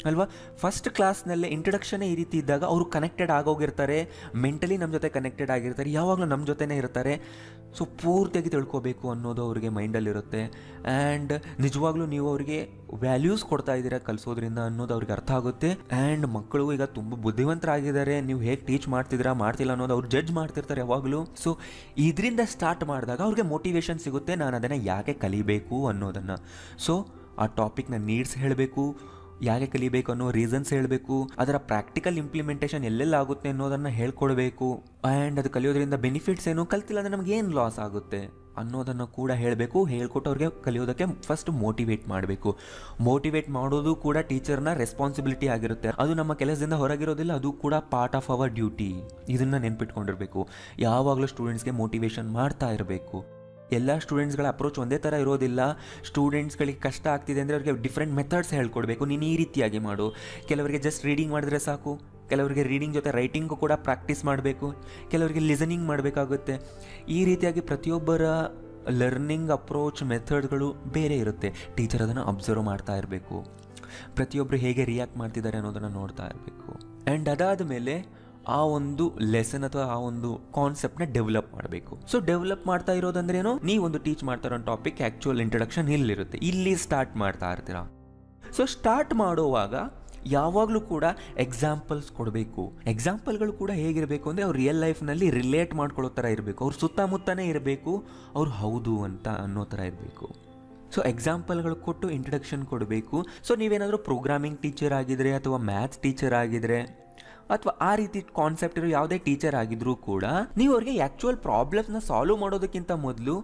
ಅಲ್ವಾ ಫಸ್ಟ್ ಕ್ಲಾಸ್ನಲ್ಲೇ ಇಂಟ್ರಡಕ್ಷನೇ ಈ ರೀತಿ ಇದ್ದಾಗ ಅವರು ಕನೆಕ್ಟೆಡ್ ಆಗೋಗಿರ್ತಾರೆ ಮೆಂಟಲಿ ನಮ್ಮ ಜೊತೆ ಕನೆಕ್ಟೆಡ್ ಆಗಿರ್ತಾರೆ ಯಾವಾಗಲೂ ನಮ್ಮ ಜೊತೆನೇ ಇರ್ತಾರೆ ಸೊ ಪೂರ್ತಿಯಾಗಿ ತಿಳ್ಕೊಬೇಕು ಅನ್ನೋದು ಅವ್ರಿಗೆ ಮೈಂಡಲ್ಲಿರುತ್ತೆ ಆ್ಯಂಡ್ ನಿಜವಾಗ್ಲೂ ನೀವು ಅವರಿಗೆ ವ್ಯಾಲ್ಯೂಸ್ ಕೊಡ್ತಾ ಇದ್ದೀರಾ ಕಲಿಸೋದ್ರಿಂದ ಅನ್ನೋದು ಅವ್ರಿಗೆ ಅರ್ಥ ಆಗುತ್ತೆ ಆ್ಯಂಡ್ ಮಕ್ಕಳು ಈಗ ತುಂಬ ಬುದ್ಧಿವಂತರಾಗಿದ್ದಾರೆ ನೀವು ಹೇಗೆ ಟೀಚ್ ಮಾಡ್ತಿದ್ದೀರಾ ಮಾಡ್ತಿಲ್ಲ ಅನ್ನೋದು ಅವ್ರು ಜಡ್ಜ್ ಮಾಡ್ತಿರ್ತಾರೆ ಯಾವಾಗಲೂ ಸೊ ಇದರಿಂದ ಸ್ಟಾರ್ಟ್ ಮಾಡಿದಾಗ ಅವ್ರಿಗೆ ಮೋಟಿವೇಶನ್ ಸಿಗುತ್ತೆ ನಾನು ಅದನ್ನು ಯಾಕೆ ಕಲಿಬೇಕು ಅನ್ನೋದನ್ನು ಸೊ ಆ ಟಾಪಿಕ್ನ ನೀಡ್ಸ್ ಹೇಳಬೇಕು ಯಾಕೆ ಕಲಿಬೇಕು ಅನ್ನೋ ರೀಸನ್ಸ್ ಹೇಳಬೇಕು ಅದರ ಪ್ರಾಕ್ಟಿಕಲ್ ಇಂಪ್ಲಿಮೆಂಟೇಷನ್ ಎಲ್ಲೆಲ್ಲ ಆಗುತ್ತೆ ಅನ್ನೋದನ್ನು ಹೇಳ್ಕೊಡ್ಬೇಕು ಆ್ಯಂಡ್ ಅದು ಕಲಿಯೋದ್ರಿಂದ ಬೆನಿಫಿಟ್ಸ್ ಏನು ಕಲ್ತಿಲ್ಲ ಅಂದರೆ ನಮ್ಗೆ ಏನು ಲಾಸ್ ಆಗುತ್ತೆ ಅನ್ನೋದನ್ನು ಕೂಡ ಹೇಳಬೇಕು ಹೇಳ್ಕೊಟ್ಟು ಅವ್ರಿಗೆ ಕಲಿಯೋದಕ್ಕೆ ಫಸ್ಟ್ ಮೋಟಿವೇಟ್ ಮಾಡಬೇಕು ಮೋಟಿವೇಟ್ ಮಾಡೋದು ಕೂಡ ಟೀಚರ್ನ ರೆಸ್ಪಾನ್ಸಿಬಿಲಿಟಿ ಆಗಿರುತ್ತೆ ಅದು ನಮ್ಮ ಕೆಲಸದಿಂದ ಹೊರಗಿರೋದಿಲ್ಲ ಅದು ಕೂಡ ಪಾರ್ಟ್ ಆಫ್ ಅವರ್ ಡ್ಯೂಟಿ ಇದನ್ನು ನೆನ್ಪಿಟ್ಕೊಂಡಿರಬೇಕು ಯಾವಾಗಲೂ ಸ್ಟೂಡೆಂಟ್ಸ್ಗೆ ಮೋಟಿವೇಶನ್ ಮಾಡ್ತಾ ಇರಬೇಕು ಎಲ್ಲ ಸ್ಟೂಡೆಂಟ್ಸ್ಗಳ ಅಪ್ರೋಚ್ ಒಂದೇ ಥರ ಇರೋದಿಲ್ಲ ಸ್ಟೂಡೆಂಟ್ಸ್ಗಳಿಗೆ ಕಷ್ಟ ಆಗ್ತಿದೆ ಅಂದರೆ ಅವ್ರಿಗೆ ಡಿಫ್ರೆಂಟ್ ಮೆಥಡ್ಸ್ ಹೇಳ್ಕೊಡ್ಬೇಕು ನೀನು ಈ ರೀತಿಯಾಗಿ ಮಾಡು ಕೆಲವರಿಗೆ ಜಸ್ಟ್ ರೀಡಿಂಗ್ ಮಾಡಿದ್ರೆ ಸಾಕು ಕೆಲವರಿಗೆ ರೀಡಿಂಗ್ ಜೊತೆ ರೈಟಿಂಗು ಕೂಡ ಪ್ರಾಕ್ಟೀಸ್ ಮಾಡಬೇಕು ಕೆಲವರಿಗೆ ಲಿಸನಿಂಗ್ ಮಾಡಬೇಕಾಗುತ್ತೆ ಈ ರೀತಿಯಾಗಿ ಪ್ರತಿಯೊಬ್ಬರ ಲರ್ನಿಂಗ್ ಅಪ್ರೋಚ್ ಮೆಥಡ್ಗಳು ಬೇರೆ ಇರುತ್ತೆ ಟೀಚರ್ ಅದನ್ನು ಅಬ್ಸರ್ವ್ ಮಾಡ್ತಾ ಇರಬೇಕು ಪ್ರತಿಯೊಬ್ಬರು ಹೇಗೆ ರಿಯಾಕ್ಟ್ ಮಾಡ್ತಿದ್ದಾರೆ ಅನ್ನೋದನ್ನು ನೋಡ್ತಾ ಇರಬೇಕು ಆ್ಯಂಡ್ ಅದಾದ ಮೇಲೆ ಆ ಒಂದು ಲೆಸನ್ ಅಥವಾ ಆ ಒಂದು ಕಾನ್ಸೆಪ್ಟ್ನ ಡೆವಲಪ್ ಮಾಡಬೇಕು ಸೊ ಡೆವಲಪ್ ಮಾಡ್ತಾ ಇರೋದಂದ್ರೆ ಏನು ನೀವೊಂದು ಟೀಚ್ ಮಾಡ್ತಾ ಇರೋ ಟಾಪಿಕ್ ಆ್ಯಕ್ಚುಯಲ್ ಇಂಟ್ರಡಕ್ಷನ್ ಇಲ್ಲಿರುತ್ತೆ ಇಲ್ಲಿ ಸ್ಟಾರ್ಟ್ ಮಾಡ್ತಾ ಇರ್ತೀರಾ ಸೊ ಸ್ಟಾರ್ಟ್ ಮಾಡುವಾಗ ಯಾವಾಗಲೂ ಕೂಡ ಎಕ್ಸಾಂಪಲ್ಸ್ ಕೊಡಬೇಕು ಎಕ್ಸಾಂಪಲ್ಗಳು ಕೂಡ ಹೇಗಿರಬೇಕು ಅಂದರೆ ಅವ್ರು ರಿಯಲ್ ಲೈಫ್ನಲ್ಲಿ ರಿಲೇಟ್ ಮಾಡ್ಕೊಳ್ಳೋ ಥರ ಇರಬೇಕು ಅವ್ರು ಸುತ್ತಮುತ್ತನೇ ಇರಬೇಕು ಅವ್ರು ಹೌದು ಅಂತ ಅನ್ನೋ ಥರ ಇರಬೇಕು ಸೊ ಎಕ್ಸಾಂಪಲ್ಗಳು ಕೊಟ್ಟು ಇಂಟ್ರಡಕ್ಷನ್ ಕೊಡಬೇಕು ಸೊ ನೀವೇನಾದರೂ ಪ್ರೋಗ್ರಾಮಿಂಗ್ ಟೀಚರ್ ಆಗಿದ್ರೆ ಅಥವಾ ಮ್ಯಾಥ್ಸ್ ಟೀಚರ್ ಆಗಿದ್ರೆ ಅಥವಾ ಆ ರೀತಿ ಕಾನ್ಸೆಪ್ಟ್ ಇರೋ ಯಾವುದೇ ಟೀಚರ್ ಆಗಿದ್ರೂ ಕೂಡ ನೀವು ಅವ್ರಿಗೆ ಆ್ಯಕ್ಚುಯಲ್ ಪ್ರಾಬ್ಲಮ್ಸ್ನ ಸಾಲ್ವ್ ಮಾಡೋದಕ್ಕಿಂತ ಮೊದಲು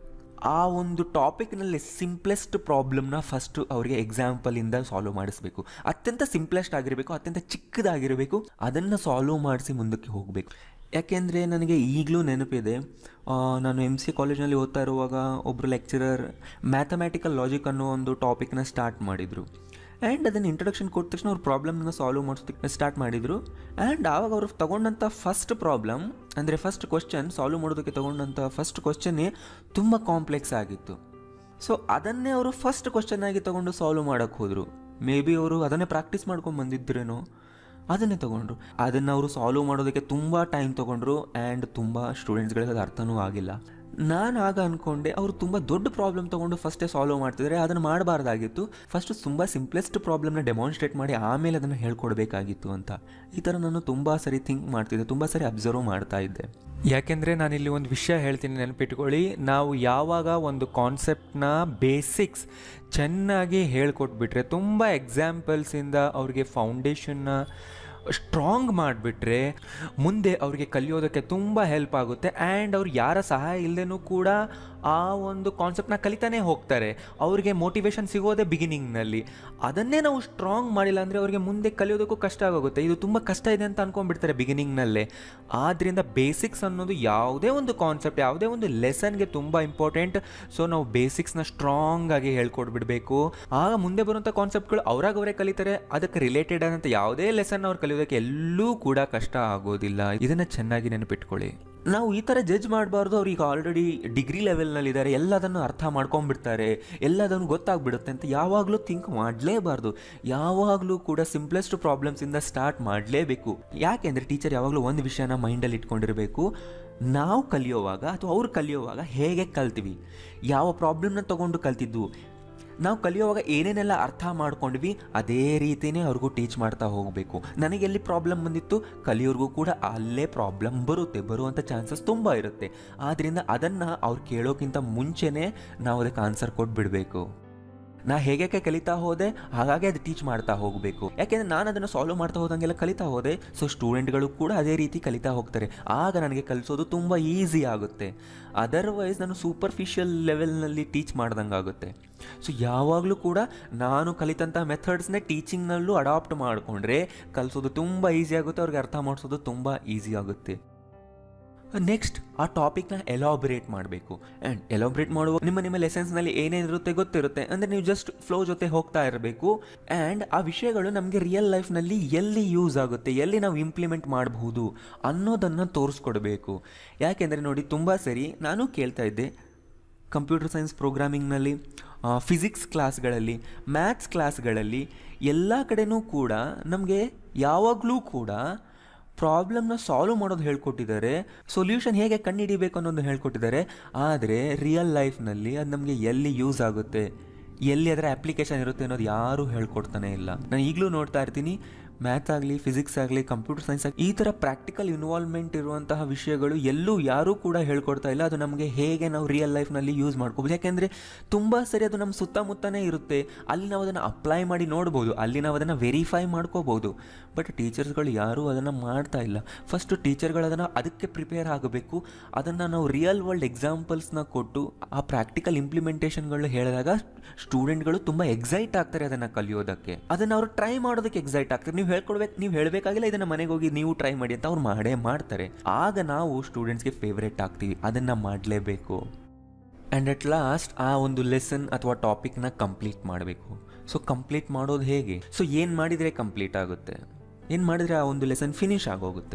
ಆ ಒಂದು ಟಾಪಿಕ್ನಲ್ಲಿ ಸಿಂಪ್ಲೆಸ್ಟ್ ಪ್ರಾಬ್ಲಮ್ನ ಫಸ್ಟ್ ಅವರಿಗೆ ಎಕ್ಸಾಂಪಲಿಂದ ಸಾಲ್ವ್ ಮಾಡಿಸ್ಬೇಕು ಅತ್ಯಂತ ಸಿಂಪ್ಲೆಸ್ಟ್ ಆಗಿರಬೇಕು ಅತ್ಯಂತ ಚಿಕ್ಕದಾಗಿರಬೇಕು ಅದನ್ನು ಸಾಲ್ವ್ ಮಾಡಿಸಿ ಮುಂದಕ್ಕೆ ಹೋಗಬೇಕು ಯಾಕೆಂದರೆ ನನಗೆ ಈಗಲೂ ನೆನಪಿದೆ ಆ, ನಾನು ಎಮ್ ಸಿ ಕಾಲೇಜ್ನಲ್ಲಿ ಓದ್ತಾ ಇರುವಾಗ ಒಬ್ಬರು ಲೆಕ್ಚರರ್ ಮ್ಯಾಥಮ್ಯಾಟಿಕಲ್ ಲಾಜಿಕ್ ಅನ್ನೋ ಒಂದು ಟಾಪಿಕ್ನ ಸ್ಟಾರ್ಟ್ ಮಾಡಿದರು ಆ್ಯಂಡ್ ಅದನ್ನು ಇಂಟ್ರಡಕ್ಷನ್ ಕೊಟ್ಟ ತಕ್ಷಣ ಅವ್ರ ಪ್ರಾಬ್ಲಮ್ನ ಸಾಲ್ವ್ ಮಾಡಿಸೋದಕ್ಕೆ ಸ್ಟಾರ್ಟ್ ಮಾಡಿದರು ಆ್ಯಂಡ್ ಆವಾಗ ಅವರು ತಗೊಂಡಂಥ ಫಸ್ಟ್ ಪ್ರಾಬ್ಲಮ್ ಅಂದರೆ ಫಸ್ಟ್ ಕ್ವಶನ್ ಸಾಲ್ವ್ ಮಾಡೋದಕ್ಕೆ ತಗೊಂಡಂಥ ಫಸ್ಟ್ ಕ್ವಶನ್ನೇ ತುಂಬ ಕಾಂಪ್ಲೆಕ್ಸ್ ಆಗಿತ್ತು ಸೊ ಅದನ್ನೇ ಅವರು ಫಸ್ಟ್ ಕ್ವಶನ್ ಆಗಿ ತಗೊಂಡು ಸಾಲ್ವ್ ಮಾಡೋಕ್ಕೆ ಹೋದರು ಮೇ ಬಿ ಅವರು ಅದನ್ನೇ ಪ್ರಾಕ್ಟೀಸ್ ಮಾಡ್ಕೊಂಡು ಬಂದಿದ್ರೇನೋ ಅದನ್ನೇ ತೊಗೊಂಡ್ರು ಅದನ್ನು ಅವರು ಸಾಲ್ವ್ ಮಾಡೋದಕ್ಕೆ ತುಂಬ ಟೈಮ್ ತೊಗೊಂಡ್ರು ಆ್ಯಂಡ್ ತುಂಬ ಸ್ಟೂಡೆಂಟ್ಸ್ಗಳಿಗೆ ಅದು ಅರ್ಥನೂ ಆಗಿಲ್ಲ ನಾನು ಆಗ ಅಂದ್ಕೊಂಡೆ ಅವರು ತುಂಬ ದೊಡ್ಡ ಪ್ರಾಬ್ಲಮ್ ತೊಗೊಂಡು ಫಸ್ಟೇ ಸಾಲ್ವ್ ಮಾಡ್ತಿದ್ದಾರೆ ಅದನ್ನು ಮಾಡಬಾರ್ದಾಗಿತ್ತು ಫಸ್ಟ್ ತುಂಬ ಸಿಂಪ್ಲೆಸ್ಟ್ ಪ್ರಾಬ್ಲಮ್ನ ಡೆಮಾನ್ಸ್ಟ್ರೇಟ್ ಮಾಡಿ ಆಮೇಲೆ ಅದನ್ನು ಹೇಳ್ಕೊಡ್ಬೇಕಾಗಿತ್ತು ಅಂತ ಈ ಥರ ನಾನು ತುಂಬ ಸರಿ ಥಿಂಕ್ ಮಾಡ್ತಿದ್ದೆ ತುಂಬ ಸರಿ ಅಬ್ಸರ್ವ್ ಮಾಡ್ತಾ ಇದ್ದೆ ಯಾಕೆಂದರೆ ನಾನಿಲ್ಲಿ ಒಂದು ವಿಷಯ ಹೇಳ್ತೀನಿ ನೆನಪಿಟ್ಕೊಳ್ಳಿ ನಾವು ಯಾವಾಗ ಒಂದು ಕಾನ್ಸೆಪ್ಟ್ನ ಬೇಸಿಕ್ಸ್ ಚೆನ್ನಾಗಿ ಹೇಳ್ಕೊಟ್ಬಿಟ್ರೆ ತುಂಬ ಎಕ್ಸಾಂಪಲ್ಸಿಂದ ಅವ್ರಿಗೆ ಫೌಂಡೇಶನ್ನ ಸ್ಟ್ರಾಂಗ್ ಮಾಡಿಬಿಟ್ರೆ ಮುಂದೆ ಅವ್ರಿಗೆ ಕಲಿಯೋದಕ್ಕೆ ತುಂಬ ಹೆಲ್ಪ್ ಆಗುತ್ತೆ ಆ್ಯಂಡ್ ಅವ್ರು ಯಾರ ಸಹಾಯ ಇಲ್ಲದೇನೂ ಕೂಡ ಆ ಒಂದು ಕಾನ್ಸೆಪ್ಟ್ನ ಕಲಿತಾನೆ ಹೋಗ್ತಾರೆ ಅವ್ರಿಗೆ ಮೋಟಿವೇಶನ್ ಸಿಗೋದೇ ಬಿಗಿನಿಂಗ್ನಲ್ಲಿ ಅದನ್ನೇ ನಾವು ಸ್ಟ್ರಾಂಗ್ ಮಾಡಿಲ್ಲ ಅಂದರೆ ಅವ್ರಿಗೆ ಮುಂದೆ ಕಲಿಯೋದಕ್ಕೂ ಕಷ್ಟ ಆಗೋಗುತ್ತೆ ಇದು ತುಂಬ ಕಷ್ಟ ಇದೆ ಅಂತ ಅನ್ಕೊಂಡ್ಬಿಡ್ತಾರೆ ಬಿಗಿನಿಂಗ್ನಲ್ಲೇ ಆದ್ದರಿಂದ ಬೇಸಿಕ್ಸ್ ಅನ್ನೋದು ಯಾವುದೇ ಒಂದು ಕಾನ್ಸೆಪ್ಟ್ ಯಾವುದೇ ಒಂದು ಲೆಸನ್ಗೆ ತುಂಬ ಇಂಪಾರ್ಟೆಂಟ್ ಸೊ ನಾವು ಬೇಸಿಕ್ಸ್ನ ಸ್ಟ್ರಾಂಗ್ ಆಗಿ ಹೇಳ್ಕೊಡ್ಬಿಡ್ಬೇಕು ಆಗ ಮುಂದೆ ಬರುವಂಥ ಕಾನ್ಸೆಪ್ಟ್ಗಳು ಅವ್ರಾಗ ಅವರೇ ಕಲಿತಾರೆ ಅದಕ್ಕೆ ರಿಲೇಟೆಡ್ ಆದಂಥ ಯಾವುದೇ ಲೆಸನ್ ಅವ್ರು ಕಲಿಯೋದಕ್ಕೆ ಎಲ್ಲೂ ಕೂಡ ಕಷ್ಟ ಆಗೋದಿಲ್ಲ ಇದನ್ನು ಚೆನ್ನಾಗಿ ನೆನಪಿಟ್ಕೊಳ್ಳಿ ನಾವು ಈ ಥರ ಜಡ್ಜ್ ಮಾಡಬಾರ್ದು ಅವ್ರು ಈಗ ಆಲ್ರೆಡಿ ಡಿಗ್ರಿ ಲೆವೆಲ್ನಲ್ಲಿದ್ದಾರೆ ಎಲ್ಲದನ್ನು ಅರ್ಥ ಮಾಡ್ಕೊಂಡ್ಬಿಡ್ತಾರೆ ಎಲ್ಲದನ್ನು ಗೊತ್ತಾಗ್ಬಿಡುತ್ತೆ ಅಂತ ಯಾವಾಗಲೂ ಥಿಂಕ್ ಮಾಡಲೇಬಾರ್ದು ಯಾವಾಗಲೂ ಕೂಡ ಸಿಂಪ್ಲೆಸ್ಟ್ ಪ್ರಾಬ್ಲಮ್ಸಿಂದ ಸ್ಟಾರ್ಟ್ ಮಾಡಲೇಬೇಕು ಯಾಕೆಂದರೆ ಟೀಚರ್ ಯಾವಾಗಲೂ ಒಂದು ವಿಷಯನ ಮೈಂಡಲ್ಲಿ ಇಟ್ಕೊಂಡಿರಬೇಕು ನಾವು ಕಲಿಯೋವಾಗ ಅಥವಾ ಅವ್ರು ಕಲಿಯೋವಾಗ ಹೇಗೆ ಕಲ್ತೀವಿ ಯಾವ ಪ್ರಾಬ್ಲಮ್ನ ತಗೊಂಡು ಕಲ್ತಿದ್ದು ನಾವು ಕಲಿಯುವಾಗ ಏನೇನೆಲ್ಲ ಅರ್ಥ ಮಾಡ್ಕೊಂಡ್ವಿ ಅದೇ ರೀತಿಯೇ ಅವ್ರಿಗೂ ಟೀಚ್ ಮಾಡ್ತಾ ಹೋಗಬೇಕು ನನಗೆ ಎಲ್ಲಿ ಪ್ರಾಬ್ಲಮ್ ಬಂದಿತ್ತು ಕಲಿಯೋರ್ಗೂ ಕೂಡ ಅಲ್ಲೇ ಪ್ರಾಬ್ಲಮ್ ಬರುತ್ತೆ ಬರುವಂಥ ಚಾನ್ಸಸ್ ತುಂಬ ಇರುತ್ತೆ ಆದ್ದರಿಂದ ಅದನ್ನು ಅವ್ರು ಕೇಳೋಕ್ಕಿಂತ ಮುಂಚೆನೇ ನಾವು ಅದಕ್ಕೆ ಆನ್ಸರ್ ಕೊಟ್ಬಿಡಬೇಕು ನಾ ಹೇಗೆ ಕಲಿತಾ ಹೋದೆ ಹಾಗಾಗಿ ಅದು ಟೀಚ್ ಮಾಡ್ತಾ ಹೋಗಬೇಕು ಯಾಕೆಂದರೆ ನಾನು ಅದನ್ನು ಸಾಲ್ವ್ ಮಾಡ್ತಾ ಹೋದಂಗೆಲ್ಲ ಕಲಿತಾ ಹೋದೆ ಸೊ ಸ್ಟೂಡೆಂಟ್ಗಳು ಕೂಡ ಅದೇ ರೀತಿ ಕಲಿತಾ ಹೋಗ್ತಾರೆ ಆಗ ನನಗೆ ಕಲಿಸೋದು ತುಂಬ ಈಸಿ ಆಗುತ್ತೆ ಅದರ್ವೈಸ್ ನಾನು ಸೂಪರ್ಫಿಷಿಯಲ್ ಲೆವೆಲ್ನಲ್ಲಿ ಟೀಚ್ ಮಾಡ್ದಂಗೆ ಆಗುತ್ತೆ ಸೊ ಯಾವಾಗಲೂ ಕೂಡ ನಾನು ಕಲಿತಂಥ ಮೆಥಡ್ಸ್ನೇ ಟೀಚಿಂಗ್ನಲ್ಲೂ ಅಡಾಪ್ಟ್ ಮಾಡಿಕೊಂಡ್ರೆ ಕಲಿಸೋದು ತುಂಬ ಈಸಿ ಆಗುತ್ತೆ ಅವ್ರಿಗೆ ಅರ್ಥ ಮಾಡಿಸೋದು ತುಂಬ ಈಸಿ ಆಗುತ್ತೆ ನೆಕ್ಸ್ಟ್ ಆ ಟಾಪಿಕ್ನ ಎಲಾಬ್ರೇಟ್ ಮಾಡಬೇಕು ಆ್ಯಂಡ್ ಎಲಾಬ್ರೇಟ್ ಮಾಡುವ ನಿಮ್ಮ ನಿಮ್ಮ ಲೆಸನ್ಸ್ನಲ್ಲಿ ಏನೇನಿರುತ್ತೆ ಗೊತ್ತಿರುತ್ತೆ ಅಂದರೆ ನೀವು ಜಸ್ಟ್ ಫ್ಲೋ ಜೊತೆ ಹೋಗ್ತಾ ಇರಬೇಕು ಆ್ಯಂಡ್ ಆ ವಿಷಯಗಳು ನಮಗೆ ರಿಯಲ್ ಲೈಫ್ನಲ್ಲಿ ಎಲ್ಲಿ ಯೂಸ್ ಆಗುತ್ತೆ ಎಲ್ಲಿ ನಾವು ಇಂಪ್ಲಿಮೆಂಟ್ ಮಾಡಬಹುದು ಅನ್ನೋದನ್ನು ತೋರಿಸ್ಕೊಡ್ಬೇಕು ಯಾಕೆಂದರೆ ನೋಡಿ ತುಂಬ ಸರಿ ನಾನು ಕೇಳ್ತಾ ಇದ್ದೆ ಕಂಪ್ಯೂಟರ್ ಸೈನ್ಸ್ ಪ್ರೋಗ್ರಾಮಿಂಗ್ನಲ್ಲಿ ಫಿಸಿಕ್ಸ್ ಕ್ಲಾಸ್ಗಳಲ್ಲಿ ಮ್ಯಾಥ್ಸ್ ಕ್ಲಾಸ್ಗಳಲ್ಲಿ ಎಲ್ಲ ಕಡೆನೂ ಕೂಡ ನಮಗೆ ಯಾವಾಗಲೂ ಕೂಡ ಪ್ರಾಬ್ಲಮ್ನ ಸಾಲ್ವ್ ಮಾಡೋದು ಹೇಳ್ಕೊಟ್ಟಿದ್ದಾರೆ ಸೊಲ್ಯೂಷನ್ ಹೇಗೆ ಕಂಡುಹಿಡಿಬೇಕು ಅನ್ನೋದು ಹೇಳ್ಕೊಟ್ಟಿದ್ದಾರೆ ಆದರೆ ರಿಯಲ್ ಲೈಫ್ನಲ್ಲಿ ಅದು ನಮಗೆ ಎಲ್ಲಿ ಯೂಸ್ ಆಗುತ್ತೆ ಎಲ್ಲಿ ಅದರ ಅಪ್ಲಿಕೇಶನ್ ಇರುತ್ತೆ ಅನ್ನೋದು ಯಾರೂ ಹೇಳ್ಕೊಡ್ತಾನೆ ಇಲ್ಲ ನಾನು ಈಗಲೂ ನೋಡ್ತಾ ಇರ್ತೀನಿ ಮ್ಯಾಥ್ ಆಗಲಿ ಫಿಸಿಕ್ಸ್ ಆಗಲಿ ಕಂಪ್ಯೂಟರ್ ಸೈನ್ಸ್ ಆಗಲಿ ಈ ಥರ ಪ್ರಾಕ್ಟಿಕಲ್ ಇನ್ವಾಲ್ವ್ಮೆಂಟ್ ಇರುವಂತಹ ವಿಷಯಗಳು ಎಲ್ಲೂ ಯಾರೂ ಕೂಡ ಹೇಳ್ಕೊಡ್ತಾ ಇಲ್ಲ ಅದು ನಮಗೆ ಹೇಗೆ ನಾವು ರಿಯಲ್ ಲೈಫ್ನಲ್ಲಿ ಯೂಸ್ ಮಾಡ್ಕೋಬೋದು ಯಾಕೆಂದರೆ ತುಂಬ ಸರಿ ಅದು ನಮ್ಮ ಸುತ್ತಮುತ್ತನೇ ಇರುತ್ತೆ ಅಲ್ಲಿ ನಾವು ಅದನ್ನು ಅಪ್ಲೈ ಮಾಡಿ ನೋಡ್ಬೋದು ಅಲ್ಲಿ ನಾವು ಅದನ್ನು ವೆರಿಫೈ ಮಾಡ್ಕೋಬೋದು ಬಟ್ ಟೀಚರ್ಸ್ಗಳು ಯಾರೂ ಅದನ್ನು ಮಾಡ್ತಾ ಇಲ್ಲ ಫಸ್ಟು ಟೀಚರ್ಗಳು ಅದನ್ನು ಅದಕ್ಕೆ ಪ್ರಿಪೇರ್ ಆಗಬೇಕು ಅದನ್ನು ನಾವು ರಿಯಲ್ ವರ್ಲ್ಡ್ ಎಕ್ಸಾಂಪಲ್ಸ್ನ ಕೊಟ್ಟು ಆ ಪ್ರಾಕ್ಟಿಕಲ್ ಇಂಪ್ಲಿಮೆಂಟೇಷನ್ಗಳು ಹೇಳಿದಾಗ ಸ್ಟೂಡೆಂಟ್ಗಳು ತುಂಬ ಎಕ್ಸೈಟ್ ಆಗ್ತಾರೆ ಅದನ್ನು ಕಲಿಯೋದಕ್ಕೆ ಅದನ್ನು ಅವರು ಟ್ರೈ ಮಾಡೋದಕ್ಕೆ ಎಕ್ಸೈಟ್ ಆಗ್ತಾರೆ ನೀವು ಹೇಳ್ಕೊಡ್ಬೇಕು ನೀವು ಹೇಳಬೇಕಾಗಿಲ್ಲ ಇದನ್ನು ಮನೆಗೆ ಹೋಗಿ ನೀವು ಟ್ರೈ ಮಾಡಿ ಅಂತ ಅವ್ರು ಮಾಡೇ ಮಾಡ್ತಾರೆ ಆಗ ನಾವು ಸ್ಟೂಡೆಂಟ್ಸ್ಗೆ ಫೇವ್ರೇಟ್ ಆಗ್ತೀವಿ ಅದನ್ನು ಮಾಡಲೇಬೇಕು ಆ್ಯಂಡ್ ಅಟ್ ಲಾಸ್ಟ್ ಆ ಒಂದು ಲೆಸನ್ ಅಥವಾ ಟಾಪಿಕ್ನ ಕಂಪ್ಲೀಟ್ ಮಾಡಬೇಕು ಸೊ ಕಂಪ್ಲೀಟ್ ಮಾಡೋದು ಹೇಗೆ ಸೊ ಏನು ಮಾಡಿದರೆ ಕಂಪ್ಲೀಟ್ ಆಗುತ್ತೆ ಏನು ಮಾಡಿದರೆ ಆ ಒಂದು ಲೆಸನ್ ಫಿನಿಶ್ ಆಗೋಗುತ್ತೆ